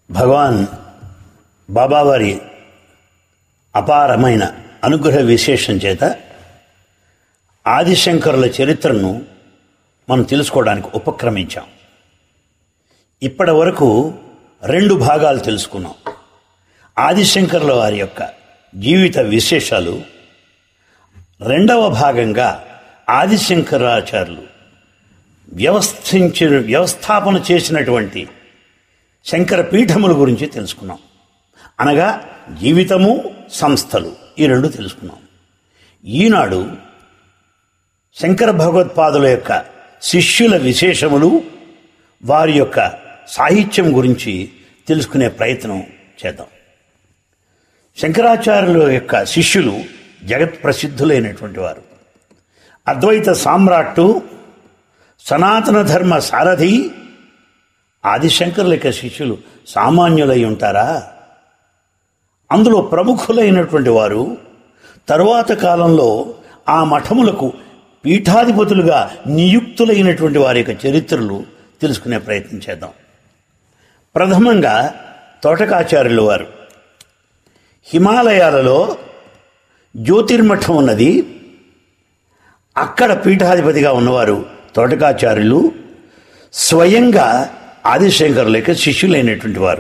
భగవాన్ బాబావారి అపారమైన అనుగ్రహ విశేషం చేత ఆదిశంకరుల చరిత్రను మనం తెలుసుకోవడానికి ఉపక్రమించాం ఇప్పటి వరకు రెండు భాగాలు తెలుసుకున్నాం ఆదిశంకరుల వారి యొక్క జీవిత విశేషాలు రెండవ భాగంగా ఆదిశంకరాచార్యులు వ్యవస్థించిన వ్యవస్థాపన చేసినటువంటి శంకర పీఠముల గురించి తెలుసుకున్నాం అనగా జీవితము సంస్థలు ఈ రెండు తెలుసుకున్నాం ఈనాడు శంకర భగవత్పాదుల యొక్క శిష్యుల విశేషములు వారి యొక్క సాహిత్యం గురించి తెలుసుకునే ప్రయత్నం చేద్దాం శంకరాచార్యుల యొక్క శిష్యులు జగత్ ప్రసిద్ధులైనటువంటి వారు అద్వైత సామ్రాట్టు సనాతన ధర్మ సారథి ఆదిశంకరుల యొక్క శిష్యులు సామాన్యులై ఉంటారా అందులో ప్రముఖులైనటువంటి వారు తరువాత కాలంలో ఆ మఠములకు పీఠాధిపతులుగా నియుక్తులైనటువంటి వారి యొక్క చరిత్రలు తెలుసుకునే ప్రయత్నం చేద్దాం ప్రథమంగా తోటకాచార్యుల వారు హిమాలయాలలో జ్యోతిర్మఠం ఉన్నది అక్కడ పీఠాధిపతిగా ఉన్నవారు తోటకాచార్యులు స్వయంగా ఆదిశంకరుల యొక్క శిష్యులైనటువంటి వారు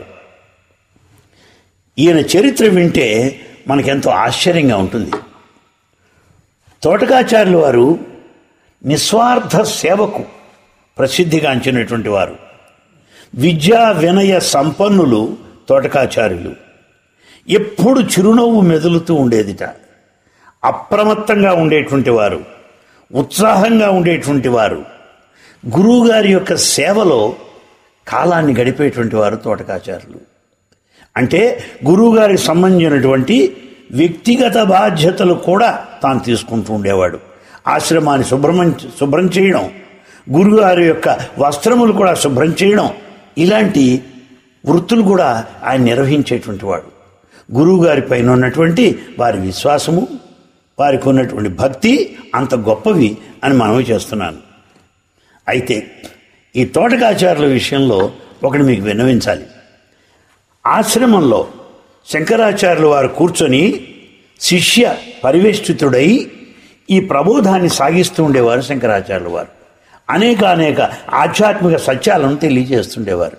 ఈయన చరిత్ర వింటే మనకెంతో ఆశ్చర్యంగా ఉంటుంది తోటకాచార్యుల వారు నిస్వార్థ సేవకు ప్రసిద్ధిగాంచినటువంటి వారు విద్యా వినయ సంపన్నులు తోటకాచార్యులు ఎప్పుడు చిరునవ్వు మెదులుతూ ఉండేదిట అప్రమత్తంగా ఉండేటువంటి వారు ఉత్సాహంగా ఉండేటువంటి వారు గురువుగారి యొక్క సేవలో కాలాన్ని గడిపేటువంటి వారు తోటకాచారులు అంటే గురువుగారికి సంబంధించినటువంటి వ్యక్తిగత బాధ్యతలు కూడా తాను తీసుకుంటూ ఉండేవాడు ఆశ్రమాన్ని శుభ్రం శుభ్రం చేయడం గురువుగారి యొక్క వస్త్రములు కూడా శుభ్రం చేయడం ఇలాంటి వృత్తులు కూడా ఆయన నిర్వహించేటువంటి వాడు గురువుగారి పైన ఉన్నటువంటి వారి విశ్వాసము వారికి ఉన్నటువంటి భక్తి అంత గొప్పవి అని మనవి చేస్తున్నాను అయితే ఈ తోటకాచారుల విషయంలో ఒకటి మీకు విన్నవించాలి ఆశ్రమంలో శంకరాచార్యుల వారు కూర్చొని శిష్య పరివేష్టితుడై ఈ ప్రబోధాన్ని సాగిస్తూ ఉండేవారు శంకరాచార్యుల వారు అనేక అనేక ఆధ్యాత్మిక సత్యాలను తెలియజేస్తుండేవారు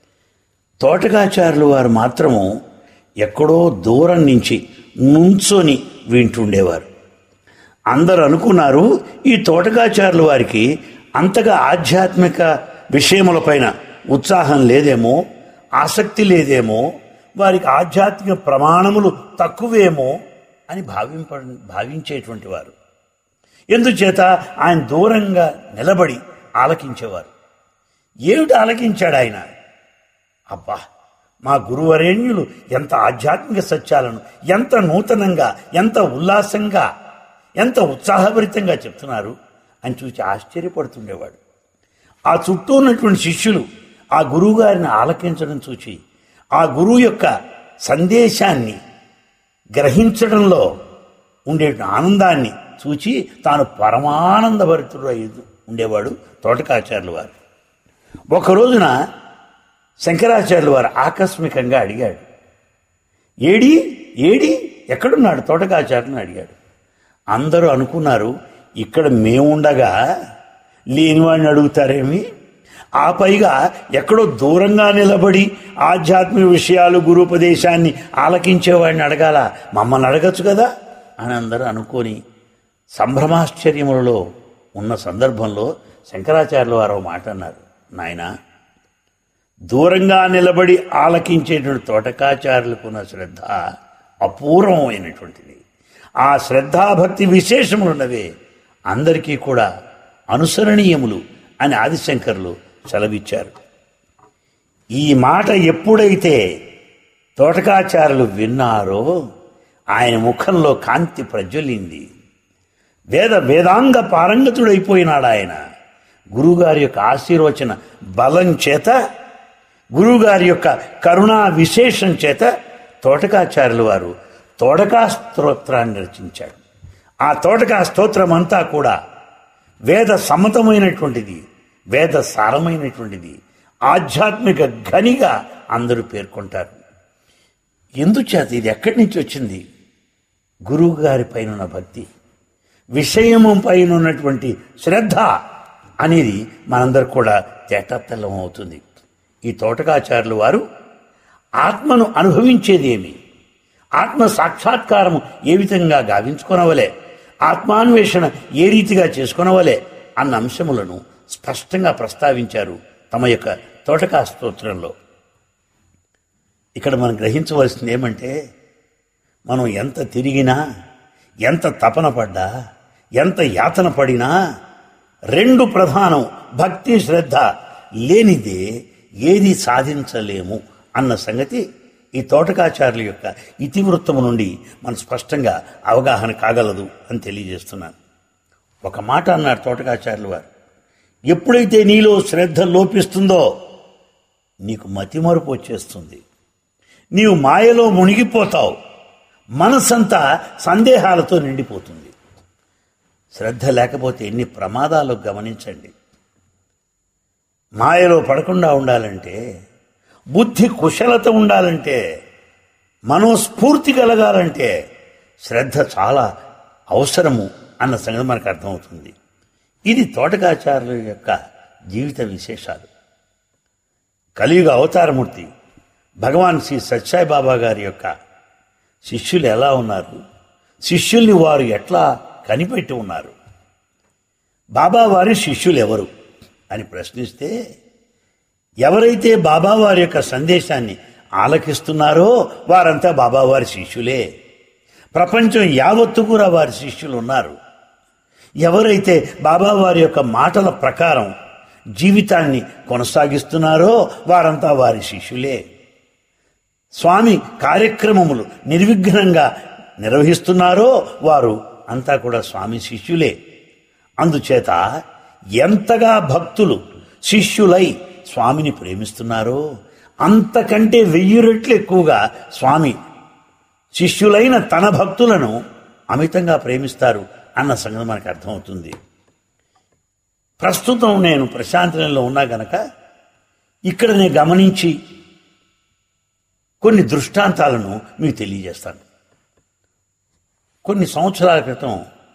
తోటకాచార్యుల వారు మాత్రము ఎక్కడో దూరం నుంచి నుంచొని వింటుండేవారు అందరు అనుకున్నారు ఈ తోటకాచారుల వారికి అంతగా ఆధ్యాత్మిక విషయములపైన ఉత్సాహం లేదేమో ఆసక్తి లేదేమో వారికి ఆధ్యాత్మిక ప్రమాణములు తక్కువేమో అని భావింప భావించేటువంటి వారు ఎందుచేత ఆయన దూరంగా నిలబడి ఆలకించేవారు ఏమిటి ఆలకించాడు ఆయన అబ్బా మా గురువరేణ్యులు ఎంత ఆధ్యాత్మిక సత్యాలను ఎంత నూతనంగా ఎంత ఉల్లాసంగా ఎంత ఉత్సాహభరితంగా చెప్తున్నారు అని చూసి ఆశ్చర్యపడుతుండేవాడు ఆ చుట్టూ ఉన్నటువంటి శిష్యులు ఆ గురువుగారిని ఆలకించడం చూచి ఆ గురువు యొక్క సందేశాన్ని గ్రహించడంలో ఉండే ఆనందాన్ని చూచి తాను పరమానందభరితుడు అయి ఉండేవాడు తోటకాచార్యుల వారు ఒక రోజున శంకరాచార్యుల వారు ఆకస్మికంగా అడిగాడు ఏడి ఏడి ఎక్కడున్నాడు తోటకాచార్యుని అడిగాడు అందరూ అనుకున్నారు ఇక్కడ మేముండగా లేనివాడిని అడుగుతారేమి ఆ పైగా ఎక్కడో దూరంగా నిలబడి ఆధ్యాత్మిక విషయాలు గురుపదేశాన్ని ఆలకించేవాడిని అడగాల మమ్మల్ని అడగచ్చు కదా అని అందరూ అనుకొని సంభ్రమాశ్చర్యములలో ఉన్న సందర్భంలో శంకరాచార్యుల వారు మాట అన్నారు నాయనా దూరంగా నిలబడి ఆలకించేటువంటి తోటకాచారులకు ఉన్న శ్రద్ధ అపూర్వమైనటువంటిది ఆ శ్రద్ధాభక్తి విశేషములున్నవే అందరికీ కూడా అనుసరణీయములు అని ఆదిశంకర్లు సెలవిచ్చారు ఈ మాట ఎప్పుడైతే తోటకాచారులు విన్నారో ఆయన ముఖంలో కాంతి ప్రజ్వలింది వేద వేదాంగ పారంగతుడైపోయినాడు ఆయన గురువుగారి యొక్క ఆశీర్వచన బలం చేత గురువుగారి యొక్క కరుణా విశేషం చేత తోటకాచార్యుల వారు తోటకా స్తోత్రాన్ని రచించాడు ఆ తోటకా స్తోత్రం అంతా కూడా వేద సమ్మతమైనటువంటిది వేద సారమైనటువంటిది ఆధ్యాత్మిక ఘనిగా అందరూ పేర్కొంటారు ఎందుచేత ఇది ఎక్కడి నుంచి వచ్చింది గురువు గారి పైన ఉన్న భక్తి విషయము పైన ఉన్నటువంటి శ్రద్ధ అనేది మనందరికి కూడా తేటత్తెల్లం అవుతుంది ఈ తోటకాచారులు వారు ఆత్మను అనుభవించేది ఏమి ఆత్మ సాక్షాత్కారము ఏ విధంగా గావించుకొనవలే ఆత్మాన్వేషణ ఏ రీతిగా చేసుకొనవలే అన్న అంశములను స్పష్టంగా ప్రస్తావించారు తమ యొక్క తోటకా స్తోత్రంలో ఇక్కడ మనం గ్రహించవలసింది ఏమంటే మనం ఎంత తిరిగినా ఎంత తపన పడ్డా ఎంత యాతన పడినా రెండు ప్రధానం భక్తి శ్రద్ధ లేనిదే ఏది సాధించలేము అన్న సంగతి ఈ తోటకాచారుల యొక్క ఇతివృత్తము నుండి మనం స్పష్టంగా అవగాహన కాగలదు అని తెలియజేస్తున్నాను ఒక మాట అన్నారు తోటకాచార్యులు వారు ఎప్పుడైతే నీలో శ్రద్ధ లోపిస్తుందో నీకు మతిమరుపు వచ్చేస్తుంది నీవు మాయలో మునిగిపోతావు మనసంతా సందేహాలతో నిండిపోతుంది శ్రద్ధ లేకపోతే ఎన్ని ప్రమాదాలు గమనించండి మాయలో పడకుండా ఉండాలంటే బుద్ధి కుశలత ఉండాలంటే మనోస్ఫూర్తి కలగాలంటే శ్రద్ధ చాలా అవసరము అన్న సంగతి మనకు అర్థమవుతుంది ఇది తోటకాచారుల యొక్క జీవిత విశేషాలు కలియుగ అవతారమూర్తి భగవాన్ శ్రీ సత్సాయి బాబా గారి యొక్క శిష్యులు ఎలా ఉన్నారు శిష్యుల్ని వారు ఎట్లా కనిపెట్టి ఉన్నారు బాబా వారి శిష్యులు ఎవరు అని ప్రశ్నిస్తే ఎవరైతే బాబా వారి యొక్క సందేశాన్ని ఆలకిస్తున్నారో వారంతా బాబా వారి శిష్యులే ప్రపంచం యావత్తు కూడా వారి శిష్యులు ఉన్నారు ఎవరైతే బాబా వారి యొక్క మాటల ప్రకారం జీవితాన్ని కొనసాగిస్తున్నారో వారంతా వారి శిష్యులే స్వామి కార్యక్రమములు నిర్విఘ్నంగా నిర్వహిస్తున్నారో వారు అంతా కూడా స్వామి శిష్యులే అందుచేత ఎంతగా భక్తులు శిష్యులై స్వామిని ప్రేమిస్తున్నారో అంతకంటే వెయ్యి రెట్లు ఎక్కువగా స్వామి శిష్యులైన తన భక్తులను అమితంగా ప్రేమిస్తారు అన్న సంగతి మనకు అర్థమవుతుంది ప్రస్తుతం నేను ప్రశాంతనంలో ఉన్నా గనక ఇక్కడ నేను గమనించి కొన్ని దృష్టాంతాలను మీకు తెలియజేస్తాను కొన్ని సంవత్సరాల క్రితం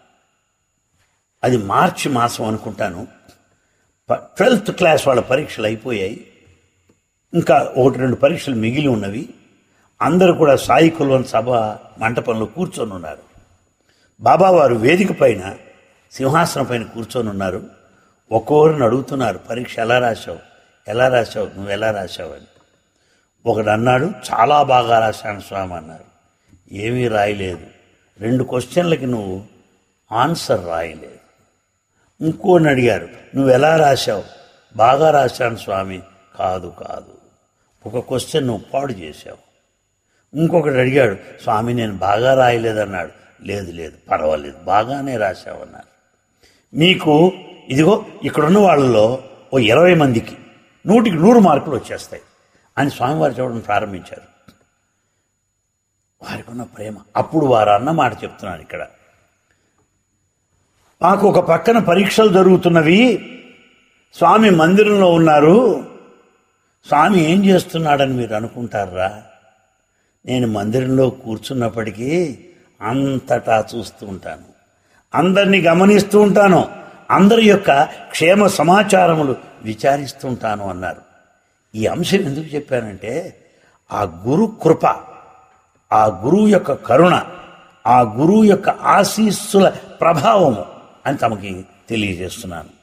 అది మార్చి మాసం అనుకుంటాను ట్వెల్త్ క్లాస్ వాళ్ళ పరీక్షలు అయిపోయాయి ఇంకా ఒకటి రెండు పరీక్షలు మిగిలి ఉన్నవి అందరూ కూడా సాయి కుల్వన్ సభ మంటపంలో కూర్చొని ఉన్నారు బాబావారు వేదిక పైన సింహాసనం పైన కూర్చొని ఉన్నారు ఒక్కొక్కరిని అడుగుతున్నారు పరీక్ష ఎలా రాశావు ఎలా రాశావు నువ్వు ఎలా రాశావు అని ఒకడు అన్నాడు చాలా బాగా రాశాను స్వామి అన్నారు ఏమీ రాయలేదు రెండు క్వశ్చన్లకి నువ్వు ఆన్సర్ రాయలేదు ఇంకోని అడిగారు నువ్వు ఎలా రాశావు బాగా రాశాను స్వామి కాదు కాదు ఒక క్వశ్చన్ నువ్వు పాడు చేశావు ఇంకొకటి అడిగాడు స్వామి నేను బాగా రాయలేదన్నాడు లేదు లేదు పర్వాలేదు బాగానే రాశావన్నారు మీకు ఇదిగో ఇక్కడున్న వాళ్ళలో ఓ ఇరవై మందికి నూటికి నూరు మార్కులు వచ్చేస్తాయి అని స్వామివారు చూడడం ప్రారంభించారు వారికి ఉన్న ప్రేమ అప్పుడు వారు అన్న మాట చెప్తున్నాను ఇక్కడ మాకు ఒక పక్కన పరీక్షలు జరుగుతున్నవి స్వామి మందిరంలో ఉన్నారు స్వామి ఏం చేస్తున్నాడని మీరు అనుకుంటారా నేను మందిరంలో కూర్చున్నప్పటికీ అంతటా చూస్తూ ఉంటాను అందరినీ గమనిస్తూ ఉంటాను అందరి యొక్క క్షేమ సమాచారములు విచారిస్తూ ఉంటాను అన్నారు ఈ అంశం ఎందుకు చెప్పానంటే ఆ గురు కృప ఆ గురువు యొక్క కరుణ ఆ గురువు యొక్క ఆశీస్సుల ప్రభావము అని తమకి తెలియజేస్తున్నాను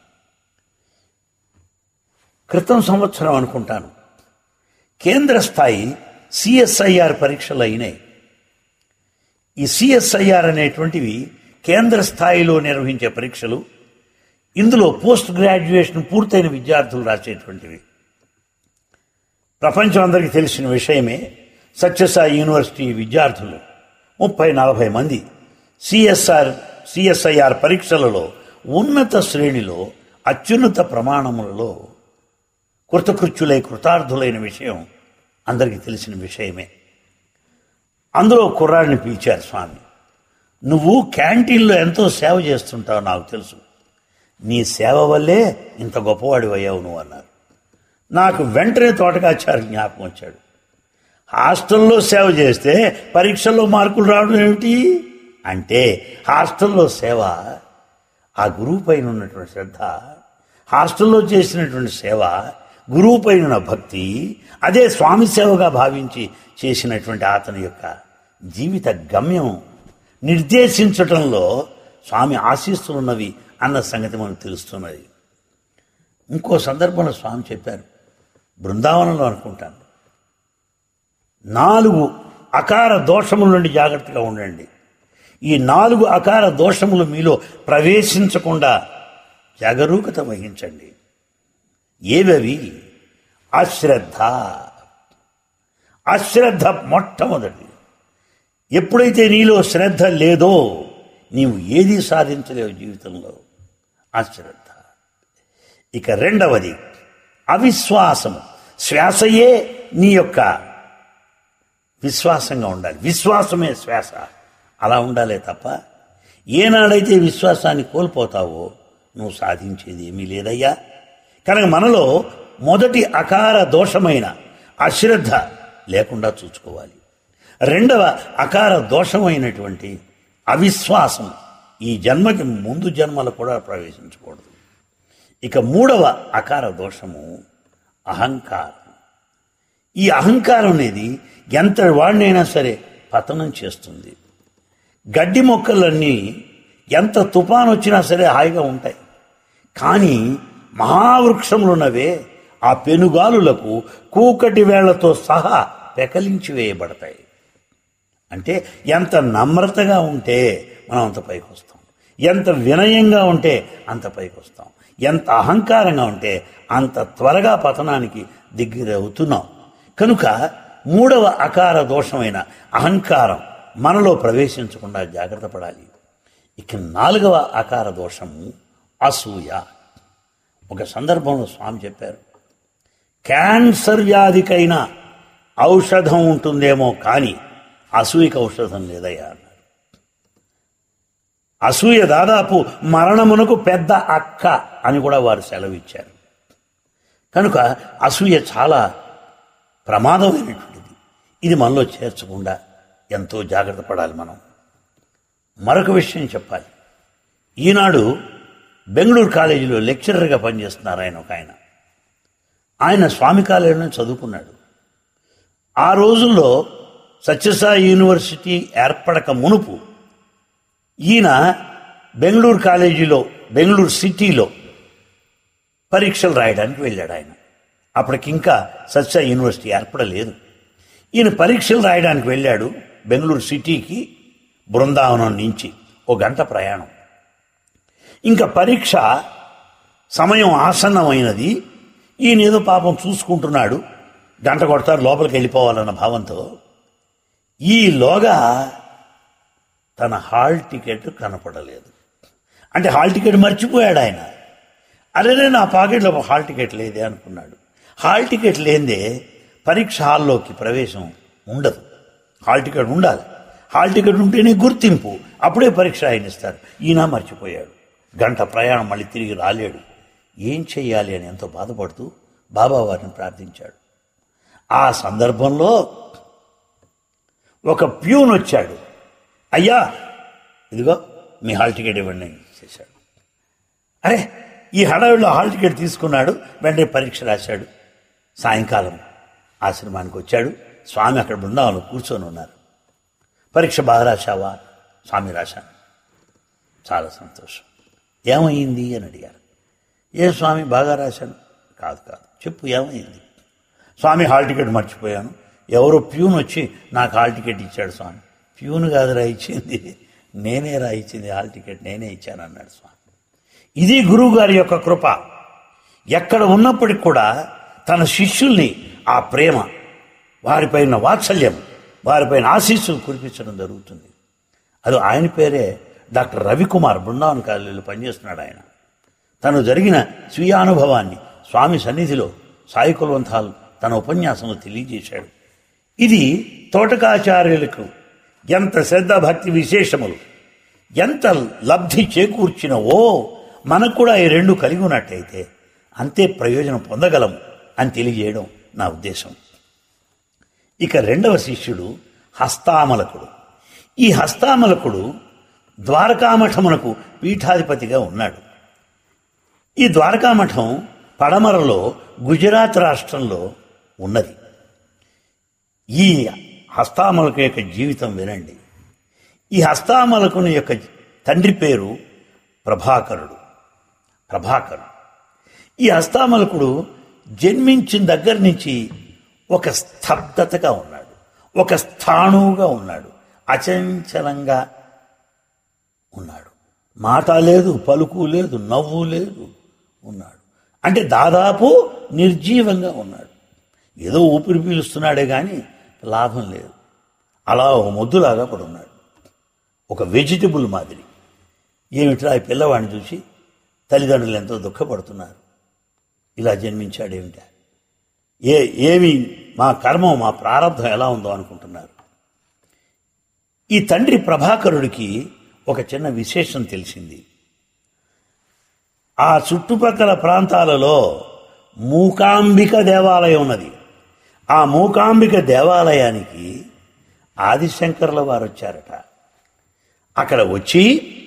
క్రితం సంవత్సరం అనుకుంటాను కేంద్ర స్థాయి సిఎస్ఐఆర్ పరీక్షలు అయినాయి ఈ సిఎస్ఐఆర్ అనేటువంటివి కేంద్ర స్థాయిలో నిర్వహించే పరీక్షలు ఇందులో పోస్ట్ గ్రాడ్యుయేషన్ పూర్తయిన విద్యార్థులు రాసేటువంటివి ప్రపంచం అందరికీ తెలిసిన విషయమే సత్యసాయి యూనివర్సిటీ విద్యార్థులు ముప్పై నలభై మంది సిఎస్ఆర్ సిఎస్ఐఆర్ పరీక్షలలో ఉన్నత శ్రేణిలో అత్యున్నత ప్రమాణములలో కృతకృత్యులై కృతార్థులైన విషయం అందరికీ తెలిసిన విషయమే అందులో కుర్రాడిని పిలిచారు స్వామి నువ్వు క్యాంటీన్లో ఎంతో సేవ చేస్తుంటావు నాకు తెలుసు నీ సేవ వల్లే ఇంత గొప్పవాడి అయ్యావు నువ్వు అన్నారు నాకు వెంటనే తోటకాచార్య జ్ఞాపకం వచ్చాడు హాస్టల్లో సేవ చేస్తే పరీక్షల్లో మార్కులు రావడం ఏమిటి అంటే హాస్టల్లో సేవ ఆ గురువు పైన ఉన్నటువంటి శ్రద్ధ హాస్టల్లో చేసినటువంటి సేవ గురువు పైన ఉన్న భక్తి అదే స్వామి సేవగా భావించి చేసినటువంటి అతని యొక్క జీవిత గమ్యం నిర్దేశించటంలో స్వామి ఆశీస్సులున్నవి అన్న సంగతి మనకు తెలుస్తున్నది ఇంకో సందర్భంలో స్వామి చెప్పారు బృందావనంలో అనుకుంటాను నాలుగు అకార దోషముల నుండి జాగ్రత్తగా ఉండండి ఈ నాలుగు అకార దోషములు మీలో ప్రవేశించకుండా జాగరూకత వహించండి ఏవవి అశ్రద్ధ అశ్రద్ధ మొట్టమొదటి ఎప్పుడైతే నీలో శ్రద్ధ లేదో నీవు ఏది సాధించలేవు జీవితంలో అశ్రద్ధ ఇక రెండవది అవిశ్వాసము శ్వాసయే నీ యొక్క విశ్వాసంగా ఉండాలి విశ్వాసమే శ్వాస అలా ఉండాలే తప్ప ఏనాడైతే విశ్వాసాన్ని కోల్పోతావో నువ్వు సాధించేది ఏమీ లేదయ్యా కనుక మనలో మొదటి అకార దోషమైన అశ్రద్ధ లేకుండా చూసుకోవాలి రెండవ అకార దోషమైనటువంటి అవిశ్వాసం ఈ జన్మకి ముందు జన్మలు కూడా ప్రవేశించకూడదు ఇక మూడవ అకార దోషము అహంకారం ఈ అహంకారం అనేది ఎంత వాడినైనా సరే పతనం చేస్తుంది గడ్డి మొక్కలన్నీ ఎంత తుఫాన్ వచ్చినా సరే హాయిగా ఉంటాయి కానీ మహావృక్షములున్నవే ఆ పెనుగాలులకు కూకటి వేళ్లతో సహా పెకలించి వేయబడతాయి అంటే ఎంత నమ్రతగా ఉంటే మనం అంత పైకి వస్తాం ఎంత వినయంగా ఉంటే అంత పైకి వస్తాం ఎంత అహంకారంగా ఉంటే అంత త్వరగా పతనానికి దగ్గరవుతున్నాం కనుక మూడవ అకార దోషమైన అహంకారం మనలో ప్రవేశించకుండా జాగ్రత్త పడాలి ఇక నాలుగవ అకార దోషము అసూయ ఒక సందర్భంలో స్వామి చెప్పారు క్యాన్సర్ వ్యాధికైనా ఔషధం ఉంటుందేమో కానీ అసూయకు ఔషధం లేదయ్యా అన్నారు అసూయ దాదాపు మరణమునకు పెద్ద అక్క అని కూడా వారు సెలవిచ్చారు కనుక అసూయ చాలా ప్రమాదమైనటువంటిది ఇది మనలో చేర్చకుండా ఎంతో జాగ్రత్త పడాలి మనం మరొక విషయం చెప్పాలి ఈనాడు బెంగళూరు కాలేజీలో లెక్చరర్గా పనిచేస్తున్నారు ఆయన ఒక ఆయన ఆయన స్వామి కాలేజీలో చదువుకున్నాడు ఆ రోజుల్లో సత్యసాయి యూనివర్సిటీ ఏర్పడక మునుపు ఈయన బెంగళూరు కాలేజీలో బెంగళూరు సిటీలో పరీక్షలు రాయడానికి వెళ్ళాడు ఆయన అప్పటికింకా సత్య యూనివర్సిటీ ఏర్పడలేదు ఈయన పరీక్షలు రాయడానికి వెళ్ళాడు బెంగళూరు సిటీకి బృందావనం నుంచి ఓ గంట ప్రయాణం ఇంకా పరీక్ష సమయం ఆసన్నమైనది ఈయన ఏదో పాపం చూసుకుంటున్నాడు గంట కొడతారు లోపలికి వెళ్ళిపోవాలన్న భావంతో ఈలోగా తన హాల్ టికెట్ కనపడలేదు అంటే హాల్ టికెట్ మర్చిపోయాడు ఆయన అరే నా పాకెట్లో హాల్ టికెట్ లేదే అనుకున్నాడు హాల్ టికెట్ లేదే పరీక్ష హాల్లోకి ప్రవేశం ఉండదు హాల్ టికెట్ ఉండాలి హాల్ టికెట్ ఉంటేనే గుర్తింపు అప్పుడే పరీక్ష ఆయన ఇస్తారు ఈయన మర్చిపోయాడు గంట ప్రయాణం మళ్ళీ తిరిగి రాలేడు ఏం చెయ్యాలి అని ఎంతో బాధపడుతూ బాబా వారిని ప్రార్థించాడు ఆ సందర్భంలో ఒక ప్యూన్ వచ్చాడు అయ్యా ఇదిగో మీ హాల్ టికెట్ ఇవ్వండి అని చేశాడు అరే ఈ హడావిడిలో హాల్ టికెట్ తీసుకున్నాడు వెంటనే పరీక్ష రాశాడు సాయంకాలం ఆశ్రమానికి వచ్చాడు స్వామి అక్కడ బృందావనం కూర్చొని ఉన్నారు పరీక్ష బాగా రాశావా స్వామి రాశాను చాలా సంతోషం ఏమైంది అని అడిగారు ఏ స్వామి బాగా రాశాను కాదు కాదు చెప్పు ఏమైంది స్వామి హాల్ టికెట్ మర్చిపోయాను ఎవరో ప్యూన్ వచ్చి నాకు హాల్ టికెట్ ఇచ్చాడు స్వామి ప్యూన్ కాదురా ఇచ్చింది నేనే రా ఇచ్చింది హాల్ టికెట్ నేనే ఇచ్చాను అన్నాడు స్వామి ఇది గురువు గారి యొక్క కృప ఎక్కడ ఉన్నప్పటికి కూడా తన శిష్యుల్ని ఆ ప్రేమ వారిపైన వాత్సల్యం వారిపైన ఆశీస్సులు కురిపించడం జరుగుతుంది అది ఆయన పేరే డాక్టర్ రవికుమార్ బృందావన్ కాలేజీలో పనిచేస్తున్నాడు ఆయన తను జరిగిన స్వీయ అనుభవాన్ని స్వామి సన్నిధిలో సాయి కులవంతాలు తన ఉపన్యాసంలో తెలియజేశాడు ఇది తోటకాచార్యులకు ఎంత శ్రద్ధ భక్తి విశేషములు ఎంత లబ్ధి చేకూర్చినవో మనకు కూడా ఈ రెండు కలిగి ఉన్నట్టయితే అంతే ప్రయోజనం పొందగలం అని తెలియజేయడం నా ఉద్దేశం ఇక రెండవ శిష్యుడు హస్తామలకుడు ఈ హస్తామలకుడు ద్వారకామఠమునకు పీఠాధిపతిగా ఉన్నాడు ఈ ద్వారకామఠం పడమరలో గుజరాత్ రాష్ట్రంలో ఉన్నది ఈ హస్తామలకు యొక్క జీవితం వినండి ఈ హస్తామలకుని యొక్క తండ్రి పేరు ప్రభాకరుడు ప్రభాకరుడు ఈ హస్తామలకుడు జన్మించిన దగ్గర నుంచి ఒక స్తబ్దతగా ఉన్నాడు ఒక స్థాణువుగా ఉన్నాడు అచంచలంగా ఉన్నాడు మాట లేదు పలుకు లేదు నవ్వు లేదు ఉన్నాడు అంటే దాదాపు నిర్జీవంగా ఉన్నాడు ఏదో ఊపిరి పీలుస్తున్నాడే కానీ లాభం లేదు అలా ఒక మొద్దులాగా పడి ఉన్నాడు ఒక వెజిటబుల్ మాదిరి ఏమిట్రా ఈ పిల్లవాడిని చూసి తల్లిదండ్రులు ఎంతో దుఃఖపడుతున్నారు ఇలా జన్మించాడేమిటా ఏ ఏమి మా కర్మం మా ప్రారంభం ఎలా ఉందో అనుకుంటున్నారు ఈ తండ్రి ప్రభాకరుడికి ఒక చిన్న విశేషం తెలిసింది ఆ చుట్టుపక్కల ప్రాంతాలలో మూకాంబిక దేవాలయం ఉన్నది ఆ మూకాంబిక దేవాలయానికి ఆదిశంకర్ల వారు వచ్చారట అక్కడ వచ్చి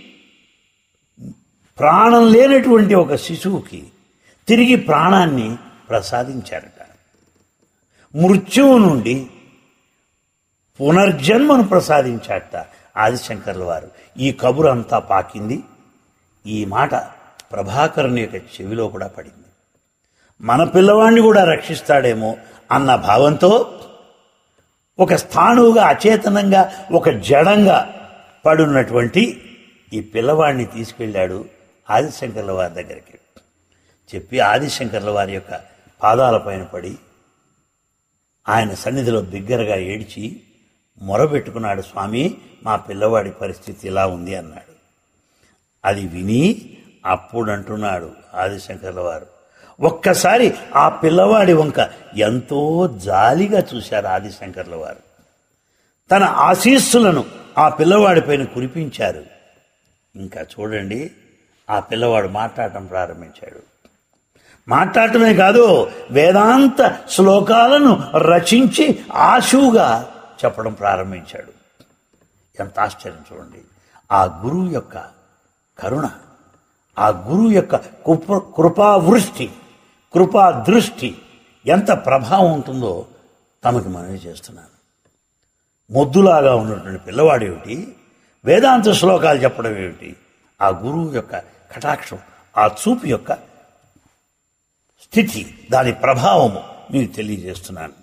ప్రాణం లేనటువంటి ఒక శిశువుకి తిరిగి ప్రాణాన్ని ప్రసాదించారట మృత్యువు నుండి పునర్జన్మను ప్రసాదించాట ఆదిశంకర్ల వారు ఈ కబురు అంతా పాకింది ఈ మాట ప్రభాకరుని యొక్క చెవిలో కూడా పడింది మన పిల్లవాడిని కూడా రక్షిస్తాడేమో అన్న భావంతో ఒక స్థాణువుగా అచేతనంగా ఒక జడంగా పడున్నటువంటి ఈ పిల్లవాడిని తీసుకెళ్ళాడు ఆదిశంకర్ల వారి దగ్గరికి చెప్పి ఆదిశంకర్ల వారి యొక్క పాదాలపైన పడి ఆయన సన్నిధిలో బిగ్గరగా ఏడ్చి మొరబెట్టుకున్నాడు స్వామి మా పిల్లవాడి పరిస్థితి ఇలా ఉంది అన్నాడు అది విని అప్పుడు అంటున్నాడు ఆదిశంకర్ల వారు ఒక్కసారి ఆ పిల్లవాడి వంక ఎంతో జాలిగా చూశారు ఆదిశంకర్ల వారు తన ఆశీస్సులను ఆ పిల్లవాడిపైన కురిపించారు ఇంకా చూడండి ఆ పిల్లవాడు మాట్లాడటం ప్రారంభించాడు మాట్లాడటమే కాదు వేదాంత శ్లోకాలను రచించి ఆశువుగా చెప్పడం ప్రారంభించాడు ఎంత ఆశ్చర్యం చూడండి ఆ గురువు యొక్క కరుణ ఆ గురువు యొక్క కృప కృపావృష్టి కృపా దృష్టి ఎంత ప్రభావం ఉంటుందో తమకి మనవి చేస్తున్నాను మొద్దులాగా ఉన్నటువంటి పిల్లవాడు ఏమిటి వేదాంత శ్లోకాలు చెప్పడం ఏమిటి ఆ గురువు యొక్క కటాక్షం ఆ చూపు యొక్క స్థితి దాని ప్రభావము మీకు తెలియజేస్తున్నాను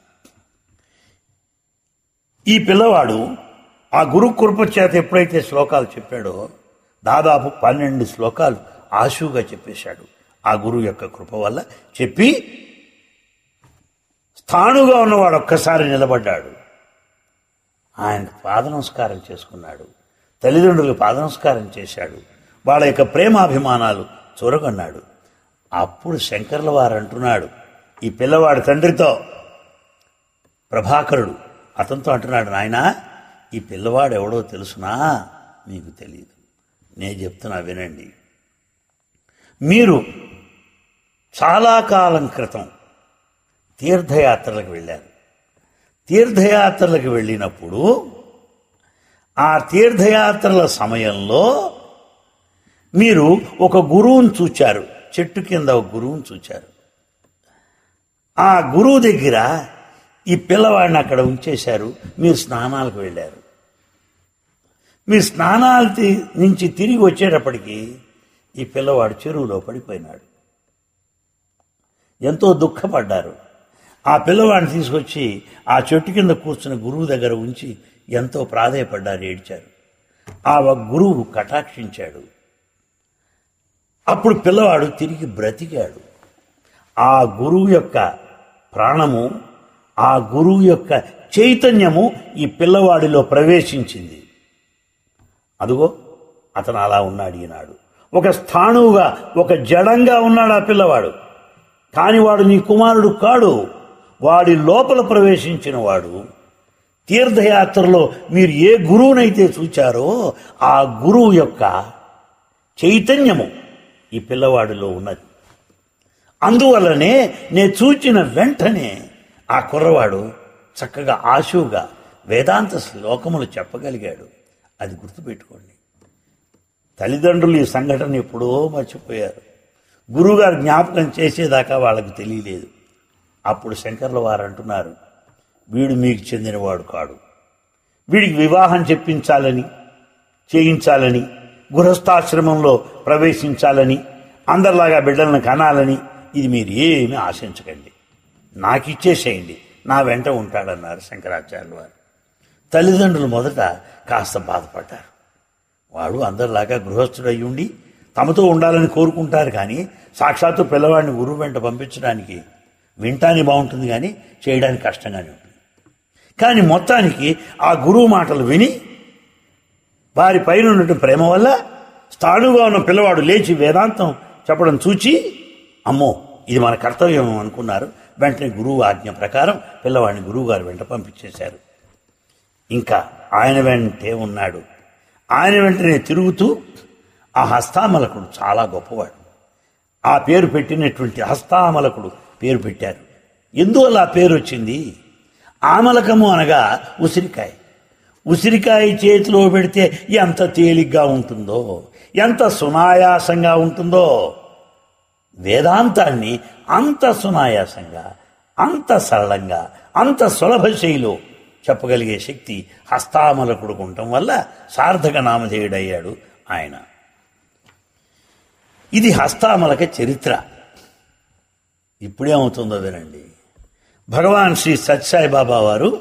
ఈ పిల్లవాడు ఆ గురు కృప చేత ఎప్పుడైతే శ్లోకాలు చెప్పాడో దాదాపు పన్నెండు శ్లోకాలు ఆశువుగా చెప్పేశాడు ఆ గురువు యొక్క కృప వల్ల చెప్పి స్థాణుగా ఉన్నవాడు ఒక్కసారి నిలబడ్డాడు ఆయన పాద నమస్కారం చేసుకున్నాడు తల్లిదండ్రులకు పాద నమస్కారం చేశాడు వాళ్ళ యొక్క ప్రేమాభిమానాలు చూరగొన్నాడు అప్పుడు శంకర్ల వారు అంటున్నాడు ఈ పిల్లవాడి తండ్రితో ప్రభాకరుడు అతనితో అంటున్నాడు నాయనా ఈ పిల్లవాడు ఎవడో తెలుసునా మీకు తెలియదు నేను చెప్తున్నా వినండి మీరు చాలా కాలం క్రితం తీర్థయాత్రలకు వెళ్ళారు తీర్థయాత్రలకు వెళ్ళినప్పుడు ఆ తీర్థయాత్రల సమయంలో మీరు ఒక గురువుని చూచారు చెట్టు కింద ఒక గురువుని చూచారు ఆ గురువు దగ్గర ఈ పిల్లవాడిని అక్కడ ఉంచేశారు మీరు స్నానాలకు వెళ్ళారు మీ స్నానాల తి- నుంచి తిరిగి వచ్చేటప్పటికి ఈ పిల్లవాడు చెరువులో పడిపోయినాడు ఎంతో దుఃఖపడ్డారు ఆ పిల్లవాడిని తీసుకొచ్చి ఆ చెట్టు కింద కూర్చున్న గురువు దగ్గర ఉంచి ఎంతో ప్రాధేయపడ్డారు ఏడ్చారు ఆ గురువు కటాక్షించాడు అప్పుడు పిల్లవాడు తిరిగి బ్రతికాడు ఆ గురువు యొక్క ప్రాణము ఆ గురువు యొక్క చైతన్యము ఈ పిల్లవాడిలో ప్రవేశించింది అదుగో అతను అలా ఉన్నాడు ఈనాడు ఒక స్థాణువుగా ఒక జడంగా ఉన్నాడు ఆ పిల్లవాడు కాని వాడు నీ కుమారుడు కాడు వాడి లోపల ప్రవేశించిన వాడు తీర్థయాత్రలో మీరు ఏ గురువునైతే చూచారో ఆ గురువు యొక్క చైతన్యము ఈ పిల్లవాడిలో ఉన్నది అందువల్లనే నేను చూచిన వెంటనే ఆ కుర్రవాడు చక్కగా ఆశువుగా వేదాంత శ్లోకములు చెప్పగలిగాడు అది గుర్తుపెట్టుకోండి తల్లిదండ్రులు ఈ సంఘటన ఎప్పుడో మర్చిపోయారు గురువుగారు జ్ఞాపకం చేసేదాకా వాళ్ళకి తెలియలేదు అప్పుడు శంకర్ల వారు అంటున్నారు వీడు మీకు చెందినవాడు కాడు వీడికి వివాహం చెప్పించాలని చేయించాలని గృహస్థాశ్రమంలో ప్రవేశించాలని అందరిలాగా బిడ్డలను కనాలని ఇది మీరు ఏమీ ఆశించకండి నాకు ఇచ్చేసేయండి నా వెంట ఉంటాడన్నారు శంకరాచార్యులు వారు తల్లిదండ్రులు మొదట కాస్త బాధపడ్డారు వాడు అందరిలాగా గృహస్థుడై ఉండి తమతో ఉండాలని కోరుకుంటారు కానీ సాక్షాత్తు పిల్లవాడిని గురువు వెంట పంపించడానికి వింటానికి బాగుంటుంది కానీ చేయడానికి కష్టంగానే ఉంటుంది కానీ మొత్తానికి ఆ గురువు మాటలు విని వారి పైన ఉన్నటువంటి ప్రేమ వల్ల స్థాడుగా ఉన్న పిల్లవాడు లేచి వేదాంతం చెప్పడం చూచి అమ్మో ఇది మన కర్తవ్యం అనుకున్నారు వెంటనే గురువు ఆజ్ఞ ప్రకారం పిల్లవాడిని గురువు గారు వెంట పంపించేశారు ఇంకా ఆయన వెంటే ఉన్నాడు ఆయన వెంటనే తిరుగుతూ ఆ హస్తామలకుడు చాలా గొప్పవాడు ఆ పేరు పెట్టినటువంటి హస్తామలకుడు పేరు పెట్టారు ఎందువల్ల ఆ పేరు వచ్చింది ఆమలకము అనగా ఉసిరికాయ ఉసిరికాయ చేతిలో పెడితే ఎంత తేలిగ్గా ఉంటుందో ఎంత సునాయాసంగా ఉంటుందో వేదాంతాన్ని అంత సునాయాసంగా అంత సరళంగా అంత సులభ శైలిలో చెప్పగలిగే శక్తి హస్తామలకుడుకు ఉండటం వల్ల సార్థక నామధేయుడయ్యాడు ఆయన ఇది హస్తామలక చరిత్ర ఇప్పుడేమవుతుందో వినండి భగవాన్ శ్రీ సత్సాయి బాబా వారు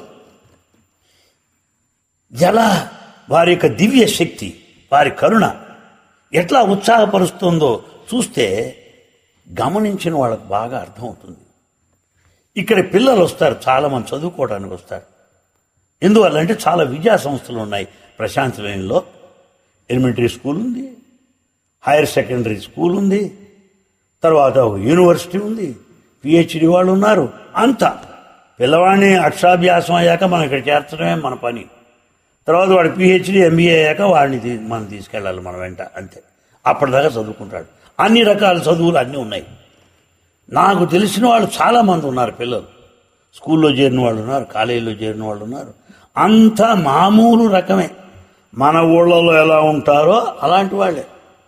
ఎలా వారి యొక్క దివ్య శక్తి వారి కరుణ ఎట్లా ఉత్సాహపరుస్తుందో చూస్తే గమనించిన వాళ్ళకు బాగా అర్థమవుతుంది ఇక్కడ పిల్లలు వస్తారు చాలా మంది చదువుకోవడానికి వస్తారు ఎందువల్ల అంటే చాలా విద్యా సంస్థలు ఉన్నాయి ప్రశాంత్ లేన్లో ఎలిమెంటరీ స్కూల్ ఉంది హైయర్ సెకండరీ స్కూల్ ఉంది తర్వాత ఒక యూనివర్సిటీ ఉంది పిహెచ్డి వాళ్ళు ఉన్నారు అంతా పిల్లవాడిని అక్షరాభ్యాసం అయ్యాక మనం ఇక్కడ చేర్చడమే మన పని తర్వాత వాడు పిహెచ్డి ఎంబీఏ అయ్యాక వాడిని తీ- మనం తీసుకెళ్ళాలి మన వెంట అంతే అప్పటిదాకా చదువుకుంటాడు అన్ని రకాల చదువులు అన్నీ ఉన్నాయి నాకు తెలిసిన వాళ్ళు చాలా మంది ఉన్నారు పిల్లలు స్కూల్లో చేరిన వాళ్ళు ఉన్నారు కాలేజీలో చేరిన వాళ్ళు ఉన్నారు అంతా మామూలు రకమే మన ఊళ్ళలో ఎలా ఉంటారో అలాంటి వాళ్ళే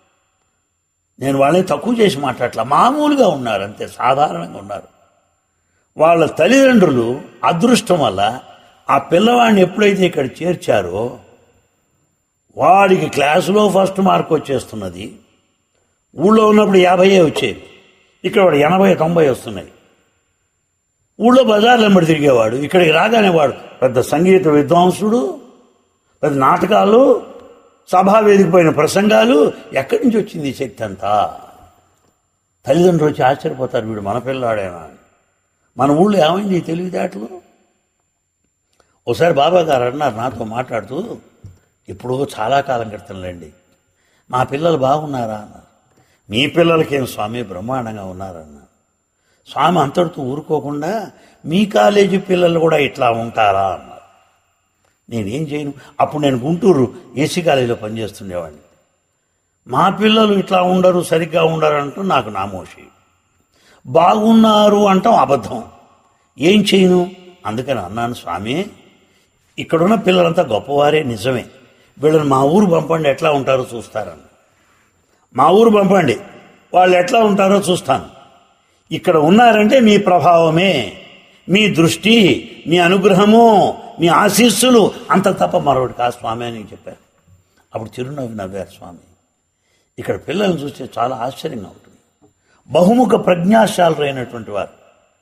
నేను వాళ్ళని తక్కువ చేసి మాట్లాడట్లా మామూలుగా ఉన్నారు అంతే సాధారణంగా ఉన్నారు వాళ్ళ తల్లిదండ్రులు అదృష్టం వల్ల ఆ పిల్లవాడిని ఎప్పుడైతే ఇక్కడ చేర్చారో వాడికి క్లాసులో ఫస్ట్ మార్క్ వచ్చేస్తున్నది ఊళ్ళో ఉన్నప్పుడు యాభైయే వచ్చేవి ఇక్కడ వాడు ఎనభై తొంభై వస్తున్నాయి ఊళ్ళో బజార్లు వెంబడి తిరిగేవాడు ఇక్కడికి రాగానే వాడు పెద్ద సంగీత విద్వాంసుడు పెద్ద నాటకాలు సభా వేదికపోయిన ప్రసంగాలు ఎక్కడి నుంచి వచ్చింది ఈ శక్తి అంతా తల్లిదండ్రులు వచ్చి ఆశ్చర్యపోతారు వీడు మన పిల్లాడేనా అని. మన ఊళ్ళో ఏమైంది ఈ తెలివితేటలు ఒకసారి బాబా గారు అన్నారు నాతో మాట్లాడుతూ ఇప్పుడు చాలా కాలం క్రితంలేండి మా పిల్లలు బాగున్నారా అన్నారు మీ పిల్లలకేం స్వామి బ్రహ్మాండంగా ఉన్నారన్నారు స్వామి అంతటితో ఊరుకోకుండా మీ కాలేజీ పిల్లలు కూడా ఇట్లా ఉంటారా అన్నారు నేనేం చేయను అప్పుడు నేను గుంటూరు ఏసీ కాలేజీలో పనిచేస్తుండేవాడిని మా పిల్లలు ఇట్లా ఉండరు సరిగ్గా ఉండరు అంటూ నాకు నామోషి బాగున్నారు అంటాం అబద్ధం ఏం చేయను అందుకని అన్నాను స్వామి ఇక్కడున్న పిల్లలంతా గొప్పవారే నిజమే వీళ్ళని మా ఊరు పంపండి ఎట్లా ఉంటారో చూస్తారన్న మా ఊరు పంపండి వాళ్ళు ఎట్లా ఉంటారో చూస్తాను ఇక్కడ ఉన్నారంటే మీ ప్రభావమే మీ దృష్టి మీ అనుగ్రహము మీ ఆశీస్సులు అంత తప్ప మరొకటి కాదు స్వామి అని చెప్పారు అప్పుడు చిరునవ్వు నవ్వారు స్వామి ఇక్కడ పిల్లల్ని చూస్తే చాలా ఆశ్చర్యంగా ఉంటుంది బహుముఖ ప్రజ్ఞాశాలురైనటువంటి వారు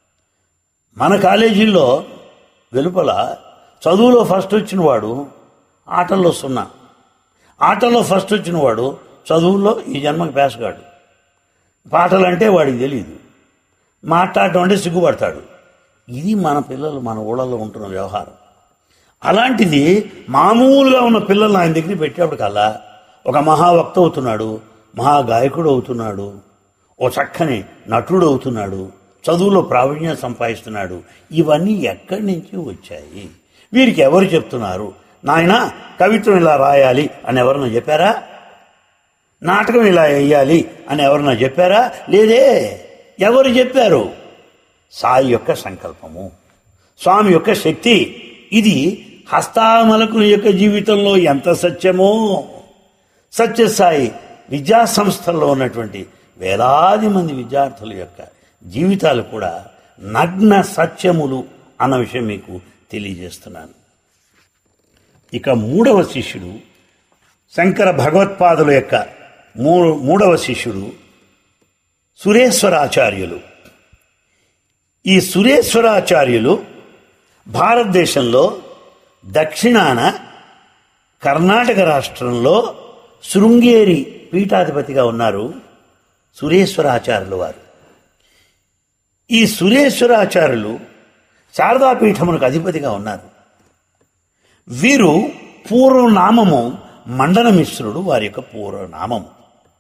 మన కాలేజీల్లో వెలుపల చదువులో ఫస్ట్ వచ్చిన వాడు ఆటల్లో సున్నా ఆటల్లో ఫస్ట్ వచ్చిన వాడు చదువుల్లో ఈ జన్మకి పేసగాడు పాటలంటే వాడికి తెలియదు మాట్లాడటం అంటే సిగ్గుపడతాడు ఇది మన పిల్లలు మన ఊళ్ళలో ఉంటున్న వ్యవహారం అలాంటిది మామూలుగా ఉన్న పిల్లల్ని ఆయన దగ్గర పెట్టేప్పటికల్లా ఒక మహావక్త అవుతున్నాడు మహాగాయకుడు అవుతున్నాడు ఓ చక్కని నటుడు అవుతున్నాడు చదువులో ప్రావీణ్యం సంపాదిస్తున్నాడు ఇవన్నీ ఎక్కడి నుంచి వచ్చాయి వీరికి ఎవరు చెప్తున్నారు నాయన కవిత్వం ఇలా రాయాలి అని ఎవరన్నా చెప్పారా నాటకం ఇలా వేయాలి అని ఎవరన్నా చెప్పారా లేదే ఎవరు చెప్పారు సాయి యొక్క సంకల్పము స్వామి యొక్క శక్తి ఇది హస్తామలకుని యొక్క జీవితంలో ఎంత సత్యమో సత్యసాయి విద్యా సంస్థల్లో ఉన్నటువంటి వేలాది మంది విద్యార్థుల యొక్క జీవితాలు కూడా నగ్న సత్యములు అన్న విషయం మీకు తెలియజేస్తున్నాను ఇక మూడవ శిష్యుడు శంకర భగవత్పాదుల యొక్క మూ- మూడవ శిష్యుడు సురేశ్వరాచార్యులు ఈ సురేశ్వరాచార్యులు భారతదేశంలో దక్షిణాన కర్ణాటక రాష్ట్రంలో శృంగేరి పీఠాధిపతిగా ఉన్నారు సురేశ్వరాచార్యులు వారు ఈ సురేశ్వరాచార్యులు శారదాపీఠమునకు అధిపతిగా ఉన్నారు వీరు పూర్వనామము మండన మిశ్రుడు వారి యొక్క పూర్వనామము